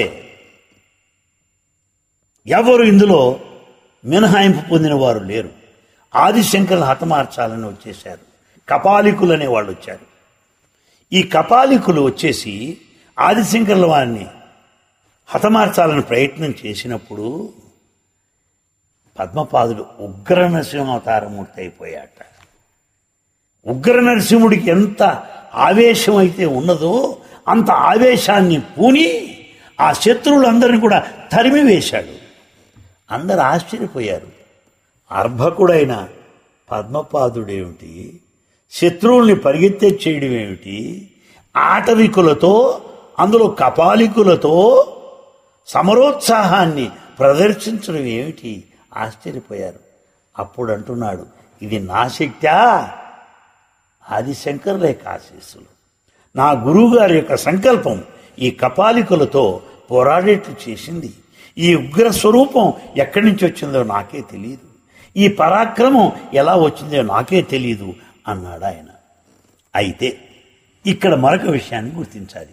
ఎవరు ఇందులో మినహాయింపు పొందిన వారు లేరు ఆదిశంకరులను హతమార్చాలని వచ్చేశారు కపాలికులు అనే వాళ్ళు వచ్చారు ఈ కపాలికులు వచ్చేసి ఆదిశంకరుల వారిని హతమార్చాలని ప్రయత్నం చేసినప్పుడు పద్మపాదుడు ఉగ్ర నరసింహావతారమూర్తి అయిపోయాట ఉగ్ర నరసింహుడికి ఎంత ఆవేశం అయితే ఉన్నదో అంత ఆవేశాన్ని పూని ఆ శత్రువులందరినీ కూడా తరిమి వేశాడు అందరు ఆశ్చర్యపోయారు అర్భకుడైన పద్మపాదుడేమిటి శత్రువుల్ని పరిగెత్తేయడం ఏమిటి ఆటవికులతో అందులో కపాలికులతో సమరోత్సాహాన్ని ప్రదర్శించడం ఏమిటి ఆశ్చర్యపోయారు అప్పుడు అంటున్నాడు ఇది నా శక్త్యా ఆదిశంకర్ లేక ఆశీస్సులు నా గురువుగారి యొక్క సంకల్పం ఈ కపాలికులతో పోరాడేట్లు చేసింది ఈ ఉగ్ర స్వరూపం ఎక్కడి నుంచి వచ్చిందో నాకే తెలియదు ఈ పరాక్రమం ఎలా వచ్చిందో నాకే తెలియదు అన్నాడు ఆయన అయితే ఇక్కడ మరొక విషయాన్ని గుర్తించాలి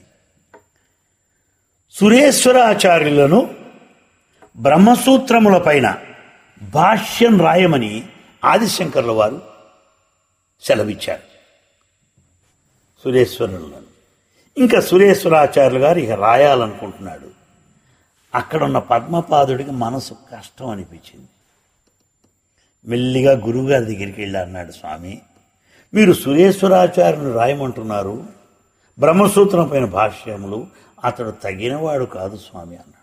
సురేశ్వరాచార్యులను బ్రహ్మసూత్రముల పైన భాష్యం రాయమని ఆదిశంకర్ల వారు సెలవిచ్చారు సురేశ్వరులను ఇంకా సురేశ్వరాచార్యులు గారు ఇక రాయాలనుకుంటున్నాడు అక్కడున్న పద్మపాదుడికి మనసు కష్టం అనిపించింది మెల్లిగా గురువుగారి దగ్గరికి వెళ్ళి అన్నాడు స్వామి మీరు సురేశ్వరాచార్యుని రాయమంటున్నారు బ్రహ్మసూత్రం పైన భాష్యములు అతడు తగినవాడు కాదు స్వామి అన్నాడు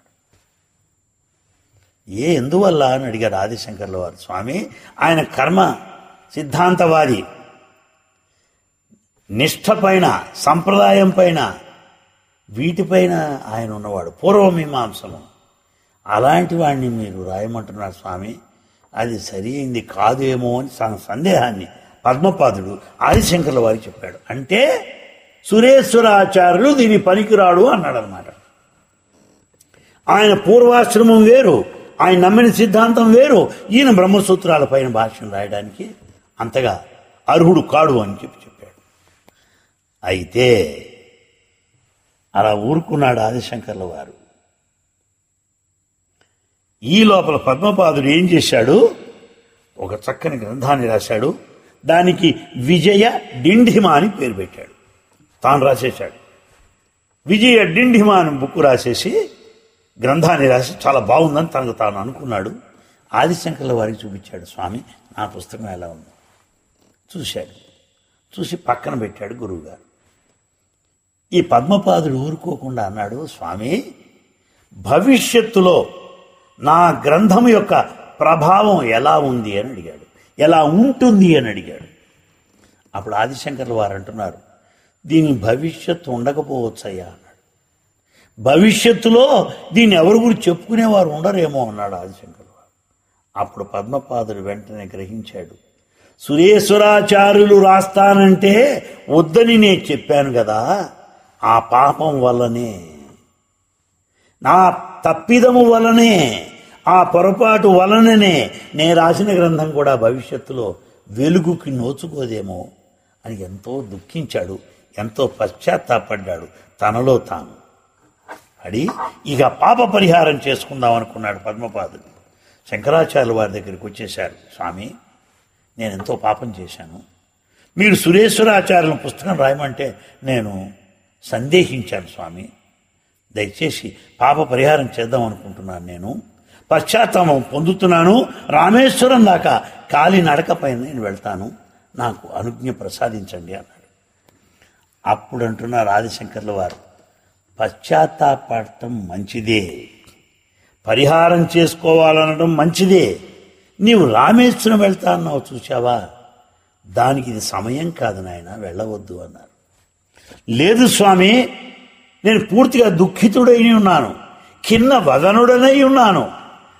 ఏ ఎందువల్ల అని అడిగారు ఆదిశంకర్ల వారు స్వామి ఆయన కర్మ సిద్ధాంతవాది నిష్ఠ పైన సంప్రదాయం పైన వీటిపైన ఆయన ఉన్నవాడు పూర్వమీమాంసము అలాంటి వాడిని మీరు రాయమంటున్నారు స్వామి అది సరి అయింది కాదేమో అని తన సందేహాన్ని పద్మపాదుడు ఆదిశంకర్ల వారికి చెప్పాడు అంటే సురేశ్వరాచార్యులు దీని పనికిరాడు అన్నాడు అనమాట ఆయన పూర్వాశ్రమం వేరు ఆయన నమ్మిన సిద్ధాంతం వేరు ఈయన బ్రహ్మసూత్రాల పైన భాష్యం రాయడానికి అంతగా అర్హుడు కాడు అని చెప్పి చెప్పాడు అయితే అలా ఊరుకున్నాడు ఆదిశంకర్ల వారు ఈ లోపల పద్మపాదుడు ఏం చేశాడు ఒక చక్కని గ్రంథాన్ని రాశాడు దానికి విజయ డిండిమ అని పేరు పెట్టాడు తాను రాసేశాడు విజయ డిండిమ అని బుక్ రాసేసి గ్రంథాన్ని రాసి చాలా బాగుందని తనకు తాను అనుకున్నాడు ఆదిశంకర్ల వారికి చూపించాడు స్వామి నా పుస్తకం ఎలా ఉంది చూశాడు చూసి పక్కన పెట్టాడు గురువుగారు ఈ పద్మపాదుడు ఊరుకోకుండా అన్నాడు స్వామి భవిష్యత్తులో నా గ్రంథం యొక్క ప్రభావం ఎలా ఉంది అని అడిగాడు ఎలా ఉంటుంది అని అడిగాడు అప్పుడు ఆదిశంకర్ల వారు అంటున్నారు దీని భవిష్యత్తు ఉండకపోవచ్చయ్యా అన్నాడు భవిష్యత్తులో దీన్ని ఎవరి గురించి చెప్పుకునేవారు ఉండరేమో అన్నాడు ఆదిశంకర్ వారు అప్పుడు పద్మపాదుడు వెంటనే గ్రహించాడు సురేశ్వరాచార్యులు రాస్తానంటే వద్దని నేను చెప్పాను కదా ఆ పాపం వల్లనే నా తప్పిదము వలనే ఆ పొరపాటు వలననే నేను రాసిన గ్రంథం కూడా భవిష్యత్తులో వెలుగుకి నోచుకోదేమో అని ఎంతో దుఃఖించాడు ఎంతో పశ్చాత్తాపడ్డాడు తనలో తాను అడి ఇక పాప పరిహారం చేసుకుందాం అనుకున్నాడు పద్మపాదుడు శంకరాచార్యుల వారి దగ్గరికి వచ్చేశారు స్వామి నేను ఎంతో పాపం చేశాను మీరు సురేశ్వరాచార్యుల పుస్తకం రాయమంటే నేను సందేహించాను స్వామి దయచేసి పాప పరిహారం చేద్దాం అనుకుంటున్నాను నేను పశ్చాత్తాపం పొందుతున్నాను రామేశ్వరం దాకా కాలి నడకపైన నేను వెళ్తాను నాకు అనుజ్ఞ ప్రసాదించండి అన్నాడు అప్పుడు అంటున్నారు ఆదిశంకర్ల వారు పశ్చాత్తాపడటం మంచిదే పరిహారం చేసుకోవాలనడం మంచిదే నీవు రామేశ్వరం వెళ్తా అన్నావు చూసావా దానికి ఇది సమయం కాదు నాయన వెళ్ళవద్దు అన్నారు లేదు స్వామి నేను పూర్తిగా దుఃఖితుడై ఉన్నాను కిన్న వదనుడనై ఉన్నాను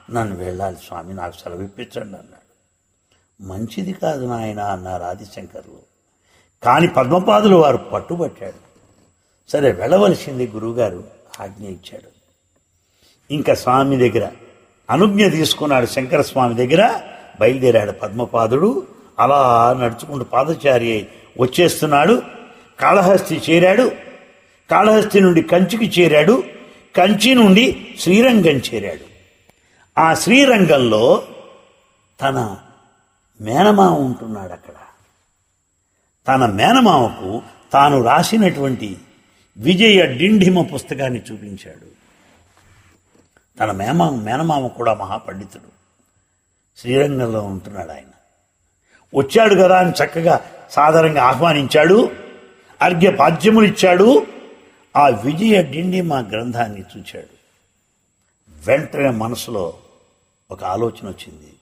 నన్ను వెళ్ళాలి స్వామి నాకు సెలవు ఇప్పించండి అన్నాడు మంచిది కాదు నాయన అన్నారు ఆదిశంకర్లు కాని పద్మపాదులు వారు పట్టుబట్టాడు సరే వెళ్ళవలసింది గురువుగారు ఆజ్ఞ ఇచ్చాడు ఇంకా స్వామి దగ్గర అనుజ్ఞ తీసుకున్నాడు శంకర స్వామి దగ్గర బయలుదేరాడు పద్మపాదుడు అలా నడుచుకుంటూ పాదచారి అయి వచ్చేస్తున్నాడు కాళహస్తి చేరాడు కాళహస్తి నుండి కంచికి చేరాడు కంచి నుండి శ్రీరంగం చేరాడు ఆ శ్రీరంగంలో తన మేనమామ ఉంటున్నాడు అక్కడ తన మేనమామకు తాను రాసినటువంటి విజయ డిండిమ పుస్తకాన్ని చూపించాడు తన మేమ మేనమామ కూడా మహాపండితుడు శ్రీరంగంలో ఉంటున్నాడు ఆయన వచ్చాడు కదా అని చక్కగా సాధారణంగా ఆహ్వానించాడు అర్ఘ్య పాద్యములు ఇచ్చాడు ఆ విజయ డిండిమ గ్రంథాన్ని చూచాడు వెంటనే మనసులో ఒక ఆలోచన వచ్చింది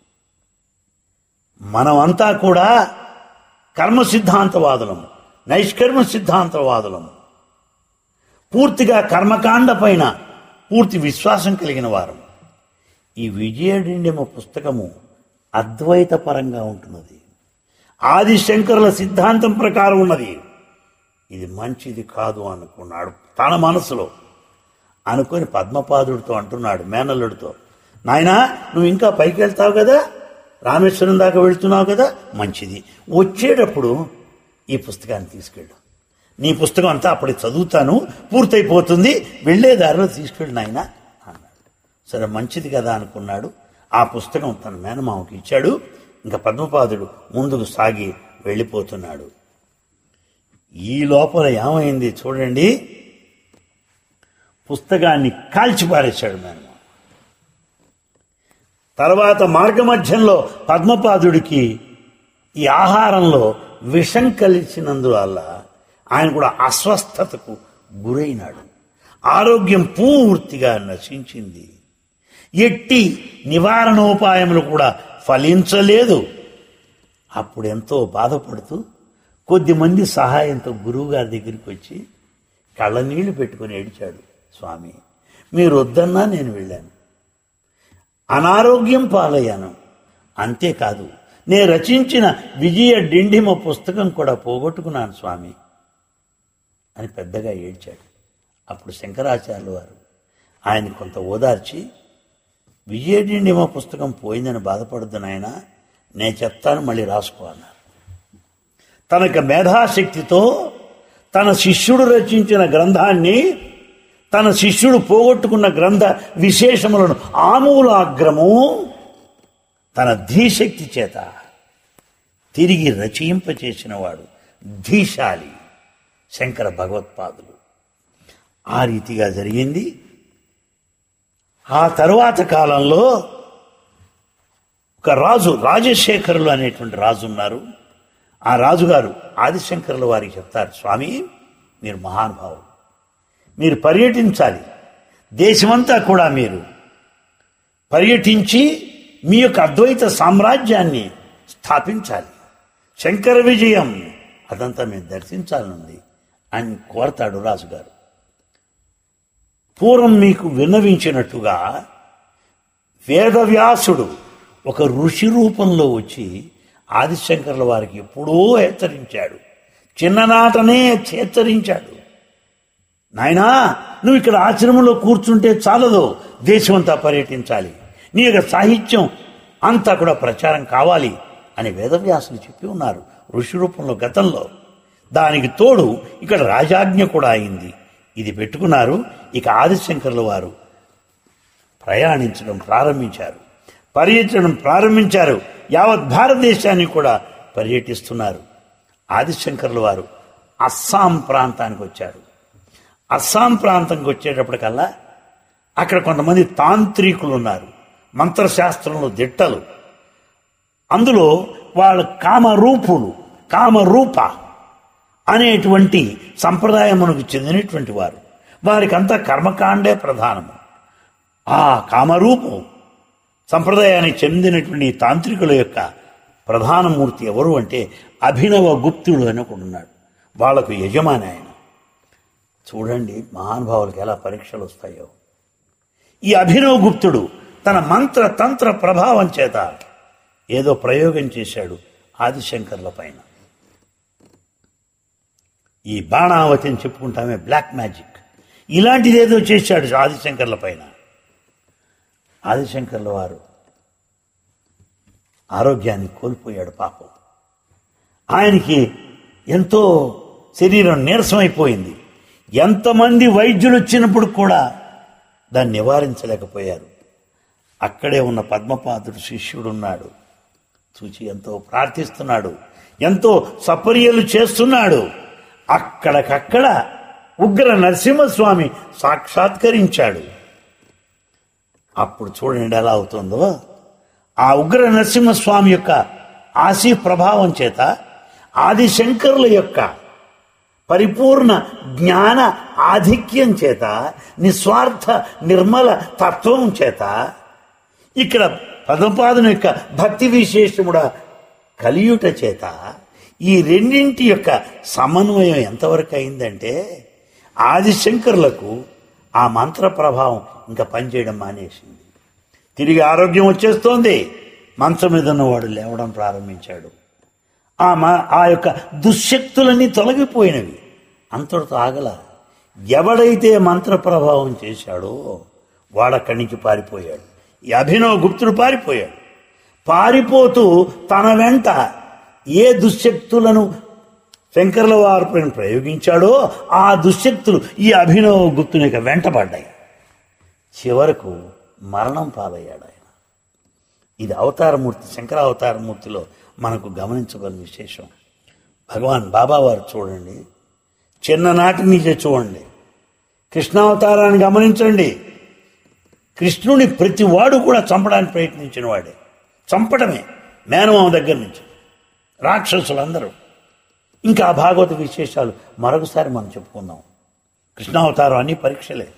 మనమంతా కూడా కర్మ సిద్ధాంతవాదులము నైష్కర్మ సిద్ధాంతవాదులము పూర్తిగా కర్మకాండ పైన పూర్తి విశ్వాసం కలిగిన వారం ఈ విజయడిండిమ పుస్తకము అద్వైత పరంగా ఉంటున్నది ఆదిశంకరుల సిద్ధాంతం ప్రకారం ఉన్నది ఇది మంచిది కాదు అనుకున్నాడు తన మనసులో అనుకొని పద్మపాదుడితో అంటున్నాడు మేనల్లుడితో నాయనా నువ్వు ఇంకా పైకి వెళ్తావు కదా రామేశ్వరం దాకా వెళ్తున్నావు కదా మంచిది వచ్చేటప్పుడు ఈ పుస్తకాన్ని తీసుకెళ్ళు నీ పుస్తకం అంతా అప్పుడు చదువుతాను పూర్తయిపోతుంది వెళ్లే దారిలో తీసుకెళ్ళు నాయనా అన్నాడు సరే మంచిది కదా అనుకున్నాడు ఆ పుస్తకం తన మేనమామకి ఇచ్చాడు ఇంకా పద్మపాదుడు ముందుకు సాగి వెళ్ళిపోతున్నాడు ఈ లోపల ఏమైంది చూడండి పుస్తకాన్ని కాల్చిపారేశాడు మేనమామ తర్వాత మార్గమధ్యంలో పద్మపాదుడికి ఈ ఆహారంలో విషం కలిసినందువల్ల ఆయన కూడా అస్వస్థతకు గురైనాడు ఆరోగ్యం పూర్తిగా నశించింది ఎట్టి నివారణోపాయములు కూడా ఫలించలేదు అప్పుడు ఎంతో బాధపడుతూ కొద్దిమంది సహాయంతో గురువుగారి దగ్గరికి వచ్చి కళ్ళనీళ్లు పెట్టుకుని ఏడిచాడు స్వామి మీరు వద్దన్నా నేను వెళ్ళాను అనారోగ్యం పాలయ్యాను అంతేకాదు నేను రచించిన విజయ డిండిమ పుస్తకం కూడా పోగొట్టుకున్నాను స్వామి అని పెద్దగా ఏడ్చాడు అప్పుడు శంకరాచార్యులు వారు ఆయన కొంత ఓదార్చి విజయ డిండిమ పుస్తకం పోయిందని బాధపడద్దు నాయన నేను చెప్తాను మళ్ళీ రాసుకో అన్నారు తనకు మేధాశక్తితో తన శిష్యుడు రచించిన గ్రంథాన్ని తన శిష్యుడు పోగొట్టుకున్న గ్రంథ విశేషములను ఆమూలాగ్రము తన ధీశక్తి చేత తిరిగి రచయింపచేసినవాడు ధీశాలి శంకర భగవత్పాదులు ఆ రీతిగా జరిగింది ఆ తరువాత కాలంలో ఒక రాజు రాజశేఖరులు అనేటువంటి రాజు ఉన్నారు ఆ రాజుగారు ఆదిశంకరుల వారికి చెప్తారు స్వామి మీరు మహానుభావులు మీరు పర్యటించాలి దేశమంతా కూడా మీరు పర్యటించి మీ యొక్క అద్వైత సామ్రాజ్యాన్ని స్థాపించాలి శంకర విజయం అదంతా మేము దర్శించాలనుంది అని కోరతాడు రాజుగారు పూర్వం మీకు విన్నవించినట్టుగా వేదవ్యాసుడు ఒక ఋషి రూపంలో వచ్చి ఆదిశంకర్ల వారికి ఎప్పుడో హెచ్చరించాడు చిన్ననాటనే హెచ్చరించాడు నాయనా నువ్వు ఇక్కడ ఆశ్రమంలో కూర్చుంటే చాలదు దేశమంతా పర్యటించాలి నీ యొక్క సాహిత్యం అంతా కూడా ప్రచారం కావాలి అని వేదవ్యాసులు చెప్పి ఉన్నారు ఋషి రూపంలో గతంలో దానికి తోడు ఇక్కడ రాజాజ్ఞ కూడా అయింది ఇది పెట్టుకున్నారు ఇక ఆదిశంకర్ల వారు ప్రయాణించడం ప్రారంభించారు పర్యటించడం ప్రారంభించారు యావత్ భారతదేశాన్ని కూడా పర్యటిస్తున్నారు ఆదిశంకర్ల వారు అస్సాం ప్రాంతానికి వచ్చారు అస్సాం ప్రాంతంకి వచ్చేటప్పటికల్లా అక్కడ కొంతమంది తాంత్రికులు ఉన్నారు మంత్రశాస్త్రంలో దిట్టలు అందులో వాళ్ళ కామరూపులు కామరూప అనేటువంటి సంప్రదాయమునకు చెందినటువంటి వారు వారికంతా కర్మకాండే ప్రధానము ఆ కామరూపం సంప్రదాయానికి చెందినటువంటి ఈ తాంత్రికుల యొక్క ప్రధానమూర్తి ఎవరు అంటే అభినవ గుప్తుడు అని ఒకడు ఉన్నాడు వాళ్లకు యజమాని ఆయన చూడండి మహానుభావులకు ఎలా పరీక్షలు వస్తాయో ఈ అభినవ గుప్తుడు తన మంత్ర తంత్ర ప్రభావం చేత ఏదో ప్రయోగం చేశాడు ఆదిశంకర్ల పైన ఈ బాణావతి అని చెప్పుకుంటామే బ్లాక్ మ్యాజిక్ ఇలాంటిది ఏదో చేశాడు ఆదిశంకర్ల పైన ఆదిశంకర్ల వారు ఆరోగ్యాన్ని కోల్పోయాడు పాపం ఆయనకి ఎంతో శరీరం నీరసమైపోయింది ఎంతమంది వైద్యులు వచ్చినప్పుడు కూడా దాన్ని నివారించలేకపోయారు అక్కడే ఉన్న పద్మపాదుడు శిష్యుడున్నాడు చూచి ఎంతో ప్రార్థిస్తున్నాడు ఎంతో సపర్యలు చేస్తున్నాడు అక్కడికక్కడ ఉగ్ర నరసింహస్వామి సాక్షాత్కరించాడు అప్పుడు చూడండి ఎలా అవుతుందో ఆ ఉగ్ర నరసింహస్వామి యొక్క ఆశీ ప్రభావం చేత ఆదిశంకరుల యొక్క పరిపూర్ణ జ్ఞాన ఆధిక్యం చేత నిస్వార్థ నిర్మల తత్వం చేత ఇక్కడ పదపాదుని యొక్క భక్తి విశేషముడ కలియుట చేత ఈ రెండింటి యొక్క సమన్వయం ఎంతవరకు అయిందంటే ఆదిశంకరులకు ఆ మంత్ర ప్రభావం ఇంకా పనిచేయడం మానేసింది తిరిగి ఆరోగ్యం వచ్చేస్తోంది మంచం మీద ఉన్నవాడు లేవడం ప్రారంభించాడు ఆ మా ఆ యొక్క దుశ్శక్తులన్నీ తొలగిపోయినవి అంతటితో ఆగల ఎవడైతే మంత్ర ప్రభావం చేశాడో వాడక్కడి నుంచి పారిపోయాడు ఈ అభినవ గుప్తుడు పారిపోయాడు పారిపోతూ తన వెంట ఏ దుశ్శక్తులను శంకర్ల వారిపైన ప్రయోగించాడో ఆ దుశ్శక్తులు ఈ అభినవ గుప్తుని యొక్క వెంటబడ్డాయి చివరకు మరణం పాలయ్యాడు ఆయన ఇది అవతారమూర్తి శంకర అవతారమూర్తిలో మనకు గమనించగల విశేషం భగవాన్ బాబా వారు చూడండి చిన్ననాటి నుంచే చూడండి కృష్ణావతారాన్ని గమనించండి కృష్ణుని ప్రతి వాడు కూడా చంపడానికి ప్రయత్నించిన వాడే చంపడమే మేనమామ దగ్గర నుంచి రాక్షసులందరూ ఇంకా ఆ భాగవత విశేషాలు మరొకసారి మనం చెప్పుకుందాం కృష్ణావతారం అన్ని పరీక్షలే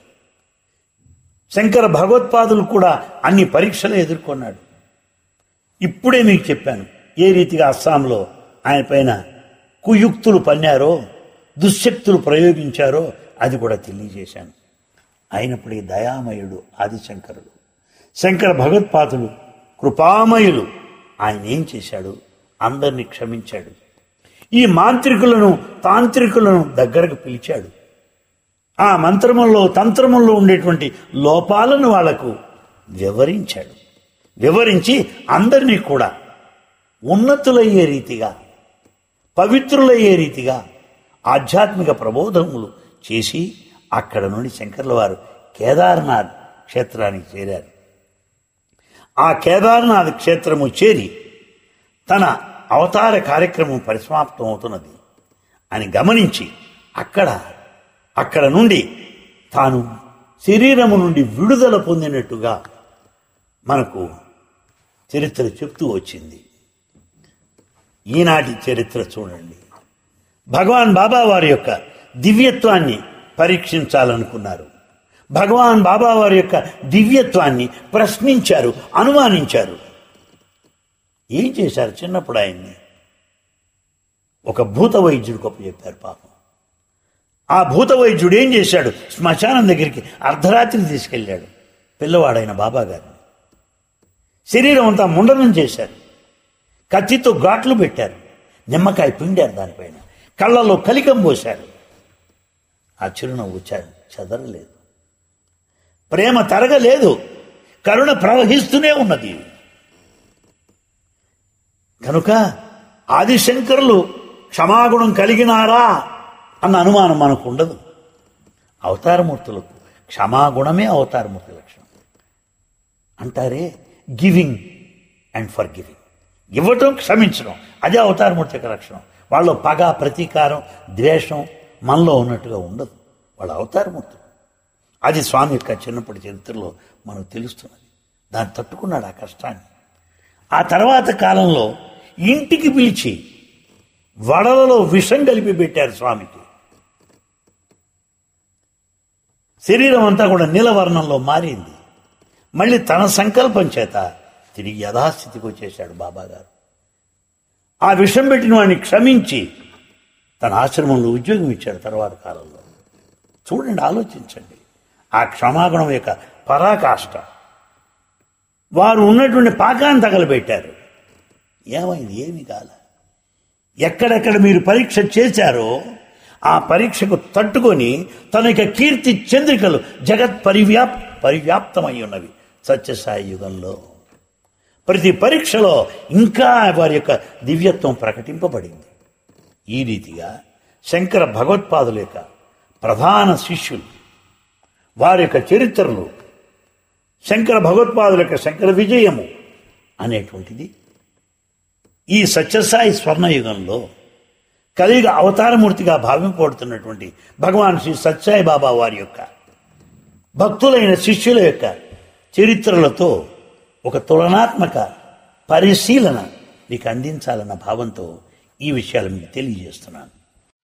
శంకర భగవత్పాదులు కూడా అన్ని పరీక్షలే ఎదుర్కొన్నాడు ఇప్పుడే మీకు చెప్పాను ఏ రీతిగా అస్సాంలో ఆయన పైన కుయుక్తులు పన్నారో దుశ్శక్తులు ప్రయోగించారో అది కూడా తెలియజేశాను అయినప్పటికీ దయామయుడు ఆదిశంకరుడు శంకర భగవత్పాదులు కృపామయులు ఆయన ఏం చేశాడు అందరినీ క్షమించాడు ఈ మాంత్రికులను తాంత్రికులను దగ్గరకు పిలిచాడు ఆ మంత్రములో తంత్రములో ఉండేటువంటి లోపాలను వాళ్లకు వివరించాడు వివరించి అందరినీ కూడా ఉన్నతులయ్యే రీతిగా పవిత్రులయ్యే రీతిగా ఆధ్యాత్మిక ప్రబోధములు చేసి అక్కడ నుండి శంకర్ల వారు కేదార్నాథ్ క్షేత్రానికి చేరారు ఆ కేదార్నాథ్ క్షేత్రము చేరి తన అవతార కార్యక్రమం పరిసమాప్తం అవుతున్నది అని గమనించి అక్కడ అక్కడ నుండి తాను శరీరము నుండి విడుదల పొందినట్టుగా మనకు చరిత్ర చెప్తూ వచ్చింది ఈనాటి చరిత్ర చూడండి భగవాన్ బాబా వారి యొక్క దివ్యత్వాన్ని పరీక్షించాలనుకున్నారు భగవాన్ బాబా వారి యొక్క దివ్యత్వాన్ని ప్రశ్నించారు అనుమానించారు ఏం చేశారు చిన్నప్పుడు ఆయన్ని ఒక భూత వైద్యుడు గొప్ప చెప్పారు పాపం ఆ భూత వైద్యుడు ఏం చేశాడు శ్మశానం దగ్గరికి అర్ధరాత్రి తీసుకెళ్ళాడు పిల్లవాడైన బాబా గారిని శరీరం అంతా ముండనం చేశారు కత్తితో ఘాట్లు పెట్టారు నిమ్మకాయ పిండారు దానిపైన కళ్ళలో కలికం పోశారు ఆ చిరునవ్వు చ చదరలేదు ప్రేమ తరగలేదు కరుణ ప్రవహిస్తూనే ఉన్నది కనుక ఆదిశంకరులు క్షమాగుణం కలిగినారా అన్న అనుమానం మనకు ఉండదు అవతారమూర్తులకు క్షమాగుణమే అవతారమూర్తి లక్షణం అంటారే గివింగ్ అండ్ ఫర్ గివింగ్ ఇవ్వటం క్షమించడం అదే అవతారమూర్తి యొక్క లక్షణం వాళ్ళు పగ ప్రతీకారం ద్వేషం మనలో ఉన్నట్టుగా ఉండదు వాళ్ళ అవతారమూర్తులు అది స్వామి యొక్క చిన్నప్పటి చరిత్రలో మనకు తెలుస్తున్నది దాన్ని తట్టుకున్నాడు ఆ కష్టాన్ని ఆ తర్వాత కాలంలో ఇంటికి పిలిచి వడలలో విషం కలిపి పెట్టారు స్వామికి శరీరం అంతా కూడా నీలవర్ణంలో మారింది మళ్ళీ తన సంకల్పం చేత తిరిగి యథాస్థితికి వచ్చేశాడు బాబాగారు ఆ విషం పెట్టిన వాడిని క్షమించి తన ఆశ్రమంలో ఉద్యోగం ఇచ్చాడు తర్వాత కాలంలో చూడండి ఆలోచించండి ఆ క్షమాగుణం యొక్క పరాకాష్ట వారు ఉన్నటువంటి పాకాన్ని తగలబెట్టారు ఏమైంది ఏమి కాల ఎక్కడెక్కడ మీరు పరీక్ష చేశారో ఆ పరీక్షకు తట్టుకొని తన యొక్క కీర్తి చంద్రికలు జగత్ పరివ్యాప్ పరివ్యాప్తమై ఉన్నవి సత్యసాయి యుగంలో ప్రతి పరీక్షలో ఇంకా వారి యొక్క దివ్యత్వం ప్రకటింపబడింది ఈ రీతిగా శంకర భగవత్పాదుల యొక్క ప్రధాన శిష్యులు వారి యొక్క చరిత్రలు శంకర భగవత్పాదుల యొక్క శంకర విజయము అనేటువంటిది ఈ సత్యసాయి స్వర్ణయుగంలో కలియుగ అవతారమూర్తిగా భావింపబడుతున్నటువంటి భగవాన్ శ్రీ సత్యసాయి బాబా వారి యొక్క భక్తులైన శిష్యుల యొక్క చరిత్రలతో ఒక తులనాత్మక పరిశీలన మీకు అందించాలన్న భావంతో ఈ విషయాలు మీకు తెలియజేస్తున్నాను